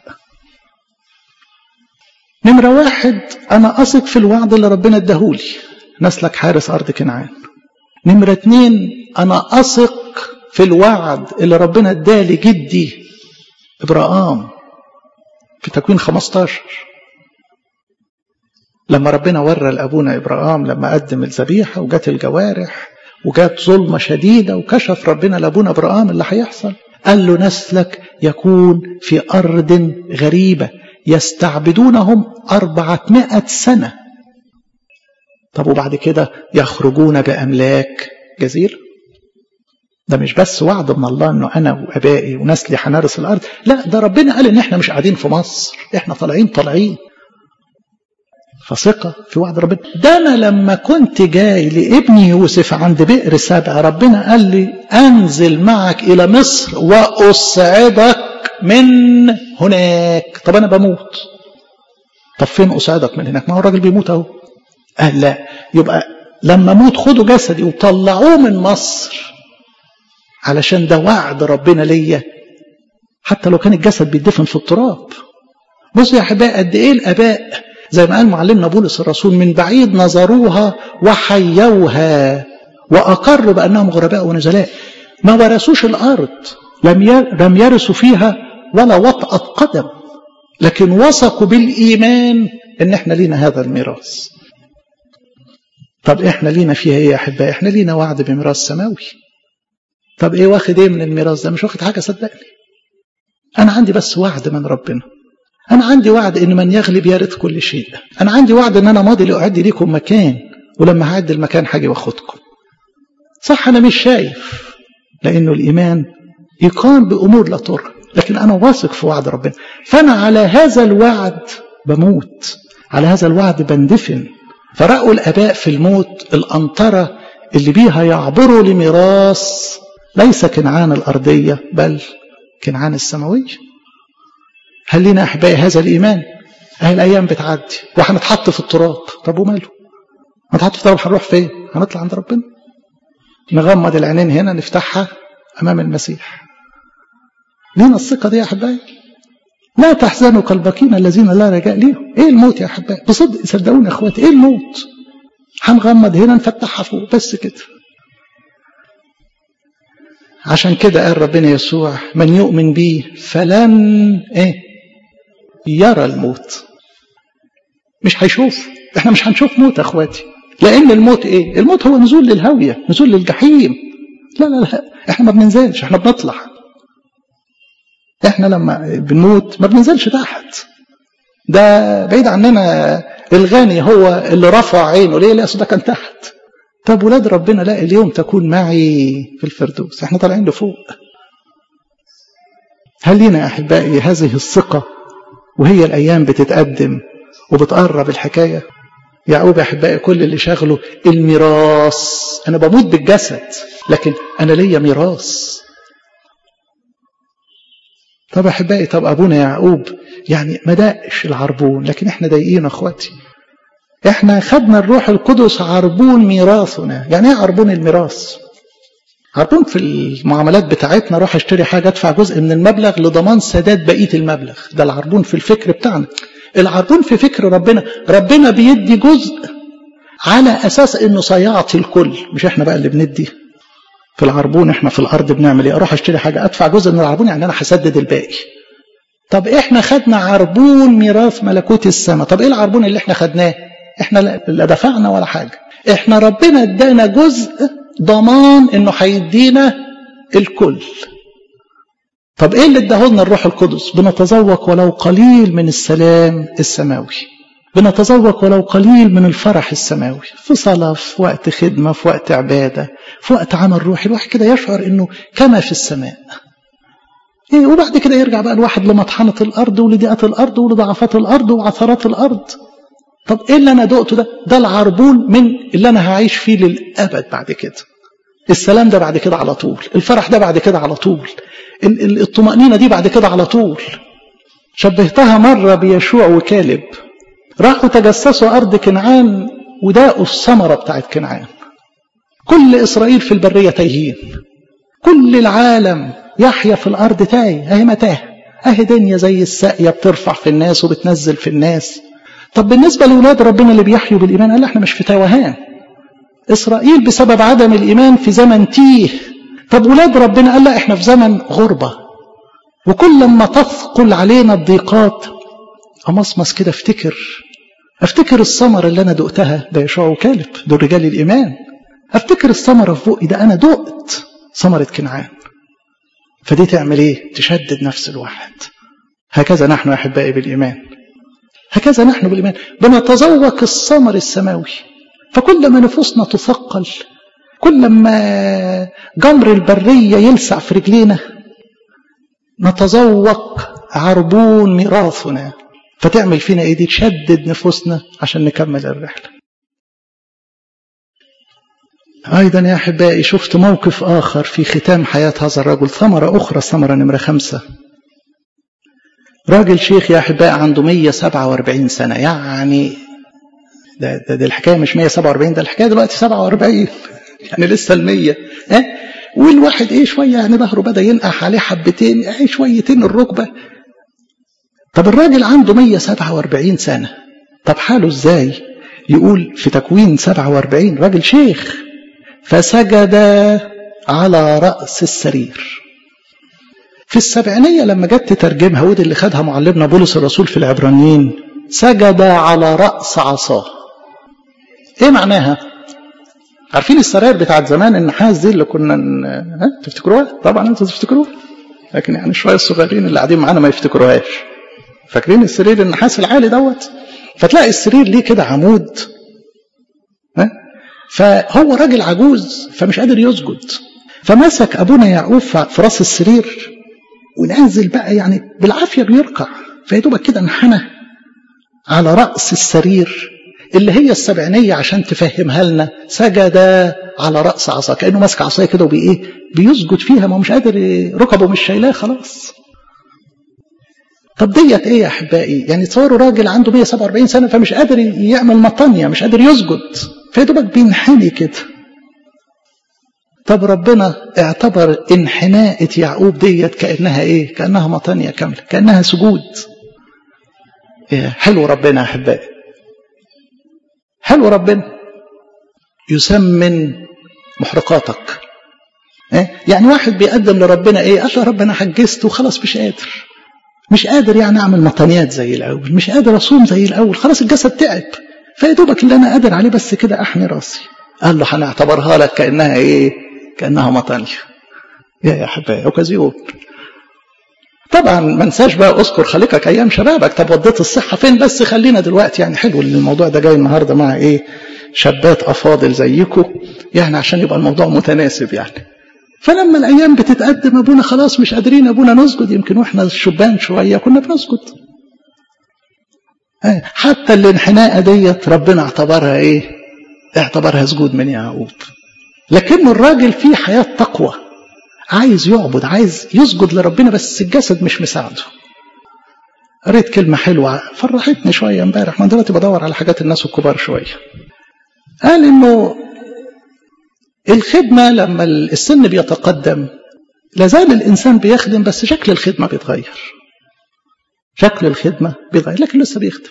نمره واحد انا اثق في الوعد اللي ربنا اداهولي نسلك حارس ارض كنعان نمره اتنين انا اثق في الوعد اللي ربنا ادالي جدي ابراهام في تكوين 15 لما ربنا ورى لابونا ابراهام لما قدم الذبيحه وجات الجوارح وجات ظلمه شديده وكشف ربنا لابونا ابراهام اللي هيحصل قال له نسلك يكون في ارض غريبه يستعبدونهم أربعمائة سنة طب وبعد كده يخرجون بأملاك جزيرة ده مش بس وعد من الله انه انا وابائي ونسلي هنرث الارض لا ده ربنا قال ان احنا مش قاعدين في مصر احنا طالعين طالعين فثقة في وعد ربنا ده أنا لما كنت جاي لابني يوسف عند بئر سبع ربنا قال لي أنزل معك إلى مصر وأصعدك من هناك طب أنا بموت طب فين أصعدك من هناك ما هو الراجل بيموت أهو قال لا يبقى لما أموت خدوا جسدي وطلعوه من مصر علشان ده وعد ربنا ليا حتى لو كان الجسد بيدفن في التراب بصوا يا احبائي قد ايه الاباء زي ما قال معلمنا بولس الرسول من بعيد نظروها وحيوها واقروا بانهم غرباء ونزلاء ما ورثوش الارض لم لم يرثوا فيها ولا وطأة قدم لكن وثقوا بالايمان ان احنا لينا هذا الميراث طب احنا لينا فيها ايه يا احبائي احنا لينا وعد بميراث سماوي طب ايه واخد ايه من الميراث ده مش واخد حاجه صدقني انا عندي بس وعد من ربنا انا عندي وعد ان من يغلب يرث كل شيء انا عندي وعد ان انا ماضي لاعد ليكم مكان ولما هعد المكان هاجي واخدكم صح انا مش شايف لانه الايمان يقام بامور لا ترى لكن انا واثق في وعد ربنا فانا على هذا الوعد بموت على هذا الوعد بندفن فرأوا الاباء في الموت الانطره اللي بيها يعبروا لميراث ليس كنعان الأرضية بل كنعان السماوية هل لنا أحبائي هذا الإيمان أهي الأيام بتعدي وهنتحط في التراب طب وماله هنتحط في التراب هنروح فين هنطلع عند ربنا نغمض العينين هنا نفتحها أمام المسيح لينا الثقة دي يا أحبائي لا تحزنوا كالباقين الذين لا رجاء ليهم ايه الموت يا احبائي بصدق صدقوني يا اخواتي ايه الموت هنغمض هنا نفتحها فوق بس كده عشان كده قال ربنا يسوع من يؤمن بي فلن ايه يرى الموت مش هيشوف احنا مش هنشوف موت يا اخواتي لان الموت ايه الموت هو نزول للهاويه نزول للجحيم لا لا لا احنا ما بننزلش احنا بنطلع احنا لما بنموت ما بننزلش تحت ده بعيد عننا الغني هو اللي رفع عينه ليه لا ده كان تحت طب ولاد ربنا لا اليوم تكون معي في الفردوس احنا طالعين لفوق هل لنا يا احبائي هذه الثقه وهي الايام بتتقدم وبتقرب الحكايه يعقوب يا احبائي كل اللي شاغله الميراث انا بموت بالجسد لكن انا ليا ميراث طب يا احبائي طب ابونا يعقوب يعني ما دقش العربون لكن احنا ضايقين يا اخواتي احنا خدنا الروح القدس عربون ميراثنا يعني ايه عربون الميراث عربون في المعاملات بتاعتنا اروح اشتري حاجه ادفع جزء من المبلغ لضمان سداد بقيه المبلغ ده العربون في الفكر بتاعنا العربون في فكر ربنا ربنا بيدي جزء على اساس انه سيعطي الكل مش احنا بقى اللي بندي في العربون احنا في الارض بنعمل ايه اروح اشتري حاجه ادفع جزء من العربون يعني انا هسدد الباقي طب احنا خدنا عربون ميراث ملكوت السماء طب ايه العربون اللي احنا خدناه احنا لا دفعنا ولا حاجه احنا ربنا ادانا جزء ضمان انه هيدينا الكل طب ايه اللي اداهولنا الروح القدس بنتذوق ولو قليل من السلام السماوي بنتذوق ولو قليل من الفرح السماوي في صلاة في وقت خدمة في وقت عبادة في وقت عمل روحي الواحد كده يشعر انه كما في السماء إيه وبعد كده يرجع بقى الواحد لمطحنة الأرض ولضيقة الأرض ولضعفات الأرض وعثرات الأرض طب إيه اللي أنا دقته ده ده العربون من اللي أنا هعيش فيه للأبد بعد كده السلام ده بعد كده على طول الفرح ده بعد كده على طول الطمأنينة دي بعد كده على طول شبهتها مرة بيشوع وكالب راحوا تجسسوا أرض كنعان وداقوا الثمرة بتاعت كنعان كل إسرائيل في البرية تايهين كل العالم يحيا في الأرض تايه أهي متاه أهي دنيا زي الساقية بترفع في الناس وبتنزل في الناس طب بالنسبة لأولاد ربنا اللي بيحيوا بالإيمان قال احنا مش في توهان إسرائيل بسبب عدم الإيمان في زمن تيه طب ولاد ربنا قال لا احنا في زمن غربة وكل لما تثقل علينا الضيقات أمصمص كده افتكر افتكر الثمرة اللي أنا دقتها ده يشوع وكالب دول رجال الإيمان افتكر الثمرة في بقي ده أنا دقت ثمرة كنعان فدي تعمل ايه تشدد نفس الواحد هكذا نحن أحبائي بالإيمان هكذا نحن بالإيمان بنتذوق الثمر السماوي فكل ما نفوسنا تثقل كل ما جمر البرية يلسع في رجلينا نتذوق عربون ميراثنا فتعمل فينا ايه دي تشدد نفوسنا عشان نكمل الرحلة أيضا يا أحبائي شفت موقف آخر في ختام حياة هذا الرجل ثمرة أخرى ثمرة نمرة خمسة راجل شيخ يا أحبائي عنده 147 سنة يعني ده, ده, ده الحكاية مش 147 ده الحكاية دلوقتي 47 يعني لسه المية اه؟ والواحد ايه شوية يعني ظهره بدأ ينقح عليه حبتين ايه شويتين الركبة طب الراجل عنده 147 سنة طب حاله ازاي يقول في تكوين 47 راجل شيخ فسجد على رأس السرير في السبعينية لما جت تترجمها ودي اللي خدها معلمنا بولس الرسول في العبرانيين سجد على رأس عصاه ايه معناها عارفين السراير بتاعت زمان النحاس دي اللي كنا ها تفتكروها طبعا انتوا تفتكروها لكن يعني شويه الصغيرين اللي قاعدين معانا ما يفتكروهاش فاكرين السرير النحاس العالي دوت فتلاقي السرير ليه كده عمود ها فهو راجل عجوز فمش قادر يسجد فمسك ابونا يعقوب في راس السرير ونازل بقى يعني بالعافيه بيركع فيدوبك كده انحنى على راس السرير اللي هي السبعينيه عشان تفهمها لنا سجد على راس عصا كانه ماسك عصايه كده وبي ايه بيسجد فيها ما هو مش قادر ركبه مش شايلاه خلاص طب ديت ايه يا احبائي يعني تصوروا راجل عنده 147 سنه فمش قادر يعمل مطانيه مش قادر يسجد فيدوبك بينحني كده طب ربنا اعتبر انحناءة يعقوب ديت كأنها ايه كأنها مطانية كاملة كأنها سجود إيه حلو ربنا يا أحبائي حلو ربنا يسمن محرقاتك إيه؟ يعني واحد بيقدم لربنا ايه قال له رب انا حجزت وخلاص مش قادر مش قادر يعني اعمل مطانيات زي الاول مش قادر اصوم زي الاول خلاص الجسد تعب فيا دوبك اللي انا قادر عليه بس كده احني راسي قال له هنعتبرها لك كانها ايه كانها مطانيه يا يا حبايبي اوكازيون طبعا ما انساش بقى اذكر خالقك ايام شبابك طب وديت الصحه فين بس خلينا دلوقتي يعني حلو ان الموضوع ده جاي النهارده مع ايه شابات افاضل زيكم يعني عشان يبقى الموضوع متناسب يعني فلما الايام بتتقدم ابونا خلاص مش قادرين ابونا نسجد يمكن واحنا شبان شويه كنا بنسجد حتى الانحناء ديت ربنا اعتبرها ايه اعتبرها سجود من يعقوب لكن الراجل فيه حياه تقوى عايز يعبد عايز يسجد لربنا بس الجسد مش مساعده قريت كلمة حلوة فرحتني شوية امبارح ما دلوقتي بدور على حاجات الناس الكبار شوية قال انه الخدمة لما السن بيتقدم لازال الإنسان بيخدم بس شكل الخدمة بيتغير شكل الخدمة بيتغير لكن لسه بيخدم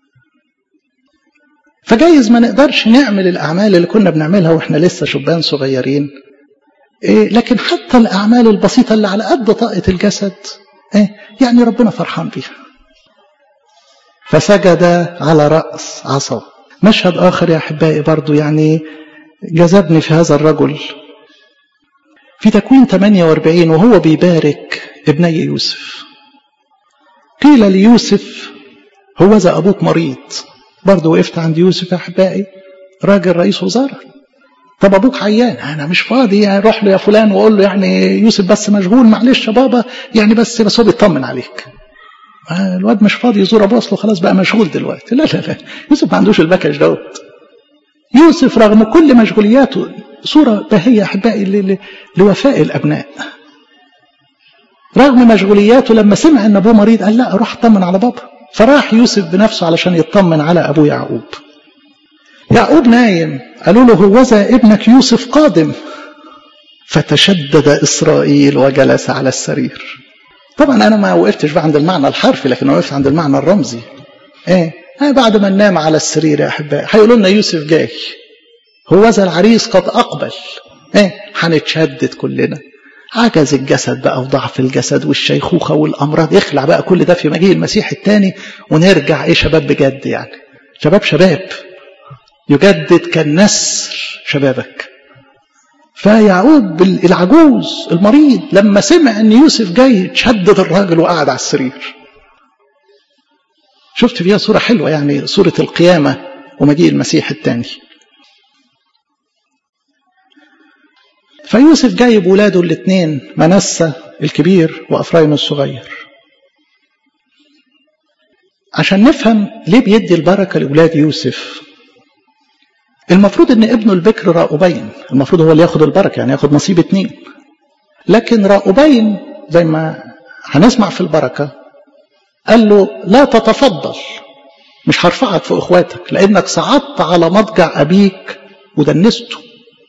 فجايز ما نقدرش نعمل الأعمال اللي كنا بنعملها وإحنا لسه شبان صغيرين إيه لكن حتى الأعمال البسيطة اللي على قد طاقة الجسد إيه يعني ربنا فرحان بيها فسجد على رأس عصاه مشهد آخر يا أحبائي برضو يعني جذبني في هذا الرجل في تكوين 48 وهو بيبارك ابني يوسف قيل ليوسف هو ذا أبوك مريض برضه وقفت عند يوسف يا أحبائي راجل رئيس وزراء طب ابوك عيان انا مش فاضي يعني روح له يا فلان واقول له يعني يوسف بس مشغول معلش يا بابا يعني بس بس هو بيطمن عليك الواد مش فاضي يزور ابوه اصله خلاص بقى مشغول دلوقتي لا لا لا يوسف ما عندوش البكش دوت يوسف رغم كل مشغولياته صورة بهية أحبائي لوفاء الأبناء رغم مشغولياته لما سمع أن أبوه مريض قال لا أروح أطمن على بابا فراح يوسف بنفسه علشان يطمن على أبوه يعقوب يعقوب نايم قالوا له هوذا ابنك يوسف قادم فتشدد إسرائيل وجلس على السرير طبعا أنا ما وقفتش بقى عند المعنى الحرفي لكن وقفت عند المعنى الرمزي إيه آه بعد ما ننام على السرير يا أحبائي هيقولوا لنا يوسف جاي هوذا العريس قد أقبل إيه هنتشدد كلنا عجز الجسد بقى وضعف الجسد والشيخوخة والأمراض يخلع بقى كل ده في مجيء المسيح الثاني ونرجع إيه شباب بجد يعني شباب شباب يجدد كالنسر شبابك فيعقوب العجوز المريض لما سمع ان يوسف جاي تشدد الراجل وقعد على السرير شفت فيها صورة حلوة يعني صورة القيامة ومجيء المسيح الثاني فيوسف جايب ولاده الاثنين منسى الكبير وأفرايم الصغير عشان نفهم ليه بيدي البركة لأولاد يوسف المفروض ان ابنه البكر راؤوبين المفروض هو اللي ياخد البركة يعني ياخد نصيب اتنين لكن راؤوبين زي ما هنسمع في البركة قال له لا تتفضل مش هرفعك في اخواتك لانك صعدت على مضجع ابيك ودنسته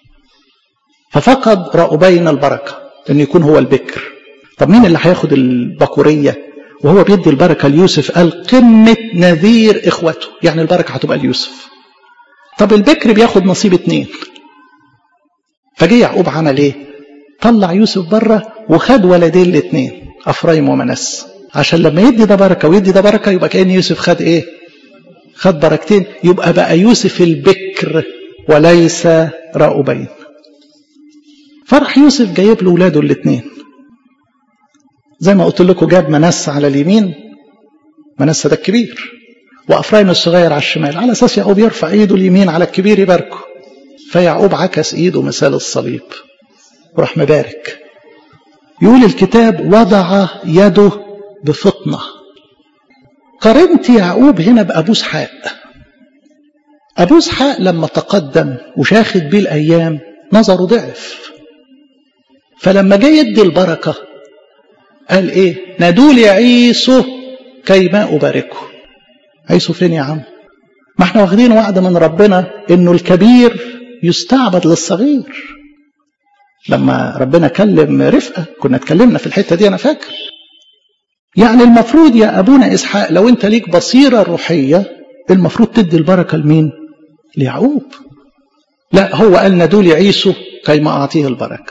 ففقد راؤوبين البركة ان يكون هو البكر طب مين اللي هياخد البكورية وهو بيدي البركة ليوسف قال قمة نذير اخوته يعني البركة هتبقى ليوسف طب البكر بياخد نصيب اتنين فجه يعقوب عمل ايه طلع يوسف بره وخد ولدين الاثنين افرايم ومنس عشان لما يدي ده بركه ويدي ده بركه يبقى كان يوسف خد ايه خد بركتين يبقى بقى يوسف البكر وليس راؤوبين فرح يوسف جايب له ولاده الاثنين زي ما قلت لكم جاب منس على اليمين منس ده الكبير وافرايم الصغير على الشمال على اساس يعقوب يرفع ايده اليمين على الكبير يباركه فيعقوب عكس ايده مثال الصليب وراح مبارك يقول الكتاب وضع يده بفطنة قارنت يعقوب هنا بأبو اسحاق أبو اسحاق لما تقدم وشاخد بيه الأيام نظره ضعف فلما جه يدي البركة قال إيه نادول عيسو كي ما أباركه عيسو فين يا عم ما احنا واخدين وعد من ربنا انه الكبير يستعبد للصغير لما ربنا كلم رفقة كنا اتكلمنا في الحتة دي انا فاكر يعني المفروض يا ابونا اسحاق لو انت ليك بصيرة روحية المفروض تدي البركة لمين ليعقوب لا هو قال ندول عيسو كي ما اعطيه البركة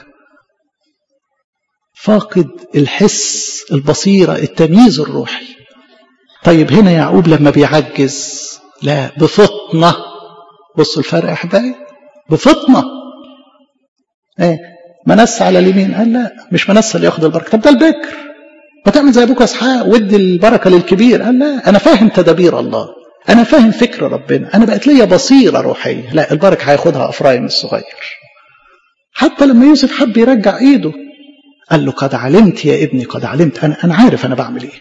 فاقد الحس البصيرة التمييز الروحي طيب هنا يعقوب لما بيعجز لا بفطنة بصوا الفرق يا احبائي بفطنة ايه منس على اليمين قال لا مش منس اللي ياخد البركة طب ده البكر ما تعمل زي ابوك اسحاق وادي البركة للكبير قال لا انا فاهم تدابير الله انا فاهم فكر ربنا انا بقت ليا بصيرة روحية لا البركة هياخدها افرايم الصغير حتى لما يوسف حب يرجع ايده قال له قد علمت يا ابني قد علمت انا انا عارف انا بعمل ايه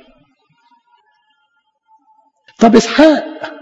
طب اسحاق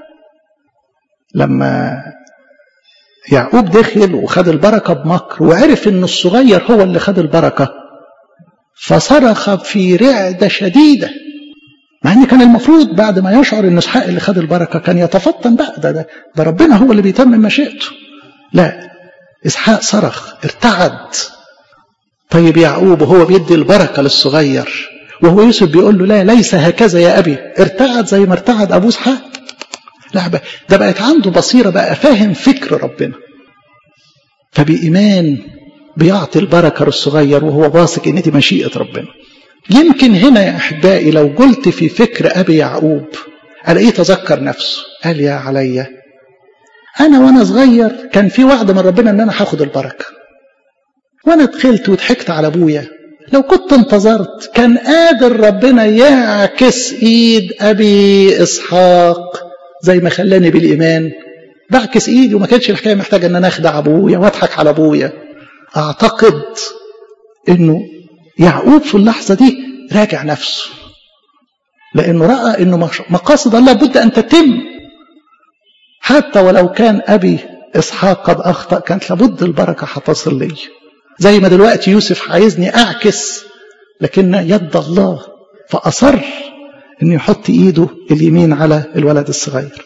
لما يعقوب دخل وخد البركة بمكر وعرف ان الصغير هو اللي خد البركة فصرخ في رعدة شديدة مع ان كان المفروض بعد ما يشعر ان اسحاق اللي خد البركة كان يتفطن بقى ده, ده, ده ربنا هو اللي بيتمم مشيئته لا اسحاق صرخ ارتعد طيب يعقوب وهو بيدي البركة للصغير وهو يوسف بيقول له لا ليس هكذا يا أبي ارتعد زي ما ارتعد أبو اسحاق لا ده بقت عنده بصيرة بقى فاهم فكر ربنا فبإيمان بيعطي البركة للصغير وهو واثق إن دي مشيئة ربنا يمكن هنا يا أحبائي لو قلت في فكر أبي يعقوب ألاقيه تذكر نفسه قال يا عليا أنا وأنا صغير كان في وعد من ربنا إن أنا هاخد البركة وأنا دخلت وضحكت على أبويا لو كنت انتظرت كان قادر ربنا يعكس ايد ابي اسحاق زي ما خلاني بالايمان بعكس ايدي وما كانتش الحكايه محتاجه ان انا اخدع ابويا واضحك على ابويا اعتقد انه يعقوب في اللحظه دي راجع نفسه لانه راى انه مقاصد الله بد ان تتم حتى ولو كان ابي اسحاق قد اخطا كانت لابد البركه هتصل لي زي ما دلوقتي يوسف عايزني اعكس لكن يد الله فاصر انه يحط ايده اليمين على الولد الصغير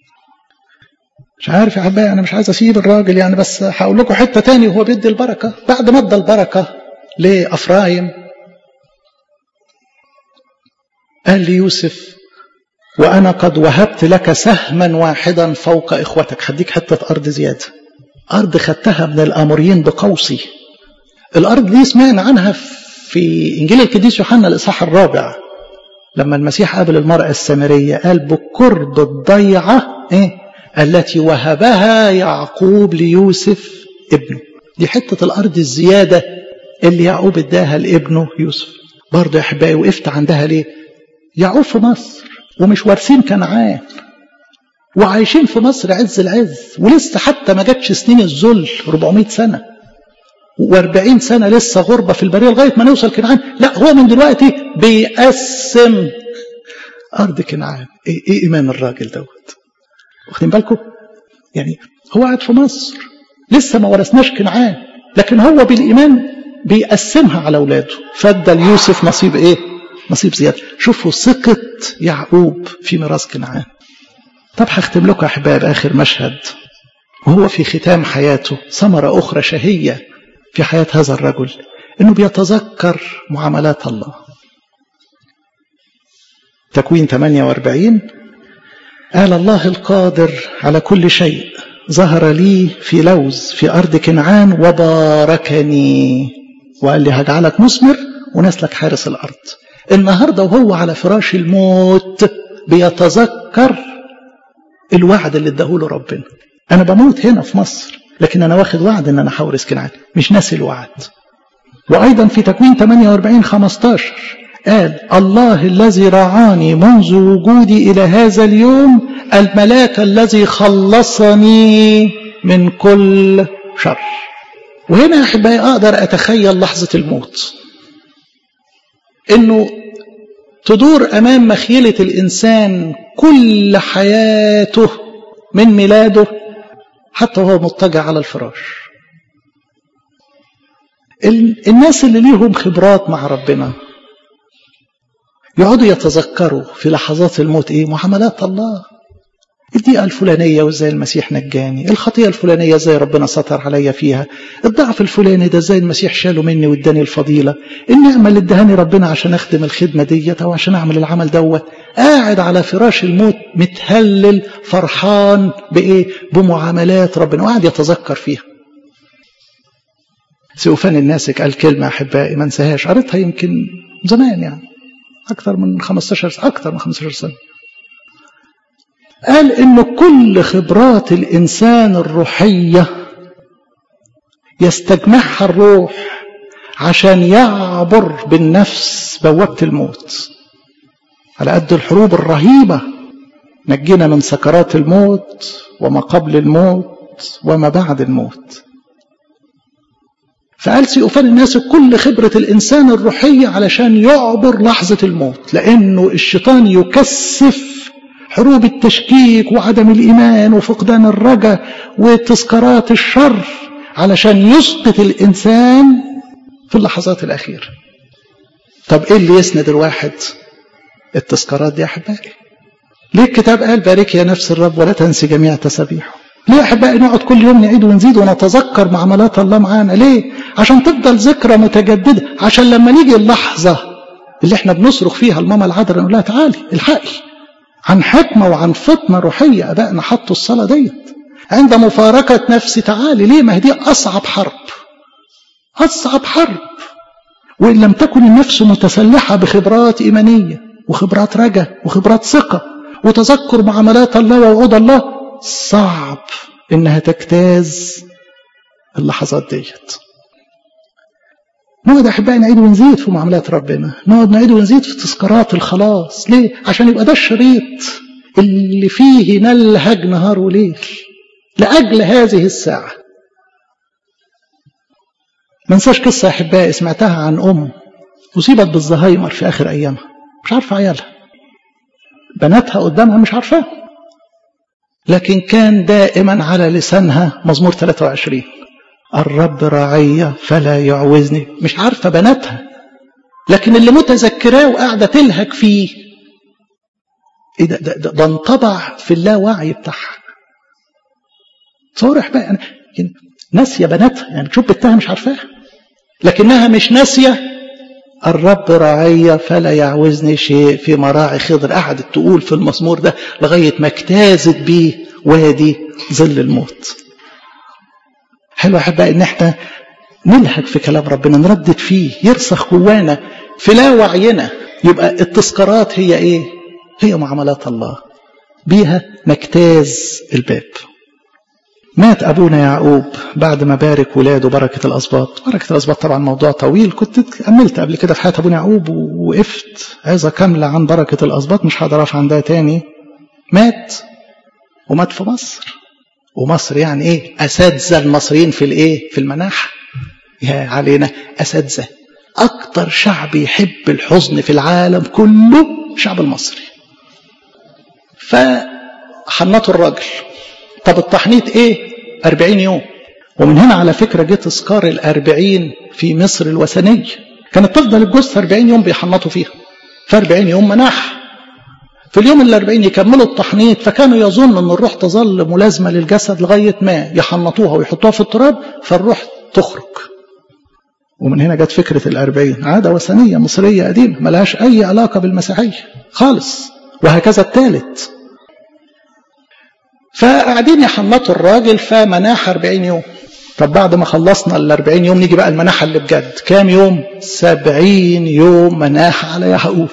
مش عارف يا حبايبي انا مش عايز اسيب الراجل يعني بس هقول لكم حته تاني وهو بيدي البركه بعد ما ادى البركه لافرايم قال لي يوسف وانا قد وهبت لك سهما واحدا فوق اخوتك هديك حته ارض زياده ارض خدتها من الاموريين بقوسي الارض دي سمعنا عنها في انجيل القديس يوحنا الاصحاح الرابع لما المسيح قابل المراه السامريه قال بقرب الضيعه ايه التي وهبها يعقوب ليوسف ابنه دي حته الارض الزياده اللي يعقوب اداها لابنه يوسف برضه يا احبائي وقفت عندها ليه يعقوب في مصر ومش وارثين كنعان وعايشين في مصر عز العز ولسه حتى ما جاتش سنين الذل 400 سنه و40 سنه لسه غربه في البريه لغايه ما نوصل كنعان لا هو من دلوقتي بيقسم ارض كنعان ايه, إيه ايمان الراجل دوت واخدين بالكم يعني هو قاعد في مصر لسه ما ورثناش كنعان لكن هو بالايمان بيقسمها على اولاده فادى ليوسف نصيب ايه نصيب زياده شوفوا ثقه يعقوب في ميراث كنعان طب هختم لكم يا احباب اخر مشهد وهو في ختام حياته ثمره اخرى شهيه في حياه هذا الرجل انه بيتذكر معاملات الله تكوين 48 قال الله القادر على كل شيء ظهر لي في لوز في أرض كنعان وباركني وقال لي هجعلك مثمر ونسلك حارس الأرض النهاردة وهو على فراش الموت بيتذكر الوعد اللي اداهوله ربنا أنا بموت هنا في مصر لكن أنا واخد وعد إن أنا هورث كنعان مش ناسي الوعد وأيضا في تكوين 48 15 قال الله الذي رعاني منذ وجودي إلى هذا اليوم الملاك الذي خلصني من كل شر وهنا يا أحبائي أقدر أتخيل لحظة الموت إنه تدور أمام مخيلة الإنسان كل حياته من ميلاده حتى وهو مضطجع على الفراش الناس اللي ليهم خبرات مع ربنا يقعدوا يتذكروا في لحظات الموت ايه معاملات الله الدقيقة الفلانية وازاي المسيح نجاني الخطية الفلانية ازاي ربنا ستر عليا فيها الضعف الفلاني ده ازاي المسيح شاله مني واداني الفضيلة النعمة اللي ادهاني ربنا عشان اخدم الخدمة ديت او عشان اعمل العمل دوت قاعد على فراش الموت متهلل فرحان بايه بمعاملات ربنا وقاعد يتذكر فيها سيوفان الناسك قال كلمة أحبائي ما انساهاش قريتها يمكن زمان يعني أكثر من 15 سنة أكثر من 15 سنة قال إن كل خبرات الإنسان الروحية يستجمعها الروح عشان يعبر بالنفس بوابة الموت على قد الحروب الرهيبة نجينا من سكرات الموت وما قبل الموت وما بعد الموت فقال سيؤفان الناس كل خبرة الإنسان الروحية علشان يعبر لحظة الموت لأنه الشيطان يكثف حروب التشكيك وعدم الإيمان وفقدان الرجاء وتذكارات الشر علشان يسقط الإنسان في اللحظات الأخيرة طب إيه اللي يسند الواحد التذكارات دي يا أحبائي ليه الكتاب قال بارك يا نفس الرب ولا تنسي جميع تسابيحه ليه يا احبائي نقعد كل يوم نعيد ونزيد ونتذكر معاملات الله معانا ليه عشان تفضل ذكرى متجدده عشان لما نيجي اللحظه اللي احنا بنصرخ فيها الماما العذراء نقول لها تعالي الحقي عن حكمه وعن فطنه روحيه ابائنا حطوا الصلاه ديت عند مفارقه نفسي تعالي ليه ما هي دي اصعب حرب اصعب حرب وان لم تكن النفس متسلحه بخبرات ايمانيه وخبرات رجا وخبرات ثقه وتذكر معاملات الله ووعود الله صعب انها تجتاز اللحظات ديت نقعد احبائي نعيد ونزيد في معاملات ربنا نقعد نعيد ونزيد في تذكارات الخلاص ليه عشان يبقى ده الشريط اللي فيه نلهج نهار وليل لأجل هذه الساعة ما انساش قصة يا أحبائي سمعتها عن أم أصيبت بالزهايمر في آخر أيامها مش عارفة عيالها بناتها قدامها مش عارفاه لكن كان دائما على لسانها مزمور 23 الرب راعية فلا يعوزني مش عارفة بناتها لكن اللي متذكراه وقاعدة تلهك فيه إيه ده, ده, ده, ده انطبع في اللاوعي بتاعها تصور بقى يعني ناسية بناتها يعني تشوف بنتها مش عارفاها لكنها مش ناسية الرب راعية فلا يعوزني شيء في مراعي خضر قعدت تقول في المزمور ده لغاية ما اجتازت بيه وادي ظل الموت حلو أحبائي إن احنا نلهج في كلام ربنا نردد فيه يرسخ جوانا في لا وعينا يبقى التذكارات هي ايه هي معاملات الله بيها نجتاز الباب مات أبونا يعقوب بعد ما بارك ولاده بركة الأسباط بركة الأسباط طبعا موضوع طويل كنت كملت قبل كده في حياة أبونا يعقوب ووقفت عايزة كاملة عن بركة الأسباط مش هقدر أقف عندها تاني مات ومات في مصر ومصر يعني ايه أساتذة المصريين في الايه في المناحة يا علينا أساتذة أكتر شعب يحب الحزن في العالم كله الشعب المصري فحنطوا الراجل طب التحنيط ايه أربعين يوم ومن هنا على فكرة جه تذكار الأربعين في مصر الوثنية كانت تفضل الجثة أربعين يوم بيحنطوا فيها فأربعين يوم مناح في اليوم الأربعين يكملوا التحنيط فكانوا يظن أن الروح تظل ملازمة للجسد لغاية ما يحنطوها ويحطوها في التراب فالروح تخرج ومن هنا جت فكرة الأربعين عادة وثنية مصرية قديمة ملهاش أي علاقة بالمسيحية خالص وهكذا الثالث فقاعدين يحنطوا الراجل فمناح 40 يوم طب بعد ما خلصنا ال 40 يوم نيجي بقى المناحة اللي بجد كام يوم 70 يوم مناحة على يعقوب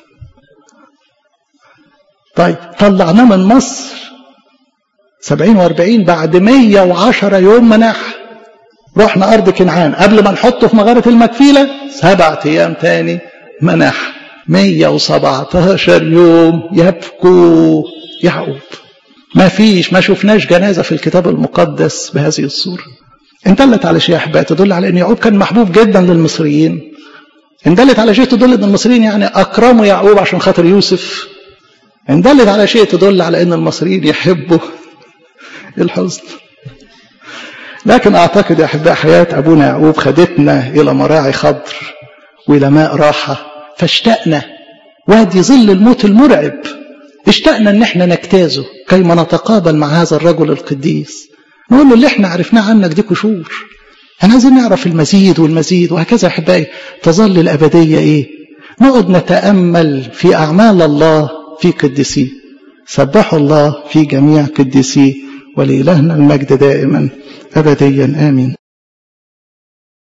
طيب طلعناه من مصر 70 و40 بعد 110 يوم مناحة رحنا أرض كنعان قبل ما نحطه في مغارة المكفيلة سبعة أيام تاني مناحة 117 يوم يبكوا يعقوب ما فيش ما شفناش جنازة في الكتاب المقدس بهذه الصورة إن دلت على شيء أحبائي تدل على أن يعقوب كان محبوب جدا للمصريين إن دلت على شيء تدل أن المصريين يعني أكرموا يعقوب عشان خاطر يوسف إن دلت على شيء تدل على أن المصريين يحبوا الحزن لكن أعتقد يا أحباء حياة أبونا يعقوب خدتنا إلى مراعي خضر وإلى ماء راحة فاشتقنا وادي ظل الموت المرعب اشتقنا ان احنا نجتازه كيما نتقابل مع هذا الرجل القديس نقول له اللي احنا عرفناه عنك دي كشور احنا عايزين نعرف المزيد والمزيد وهكذا يا احبائي تظل الابديه ايه نقعد نتامل في اعمال الله في قديسيه سبحوا الله في جميع قديسيه ولإلهنا المجد دائما أبديا آمين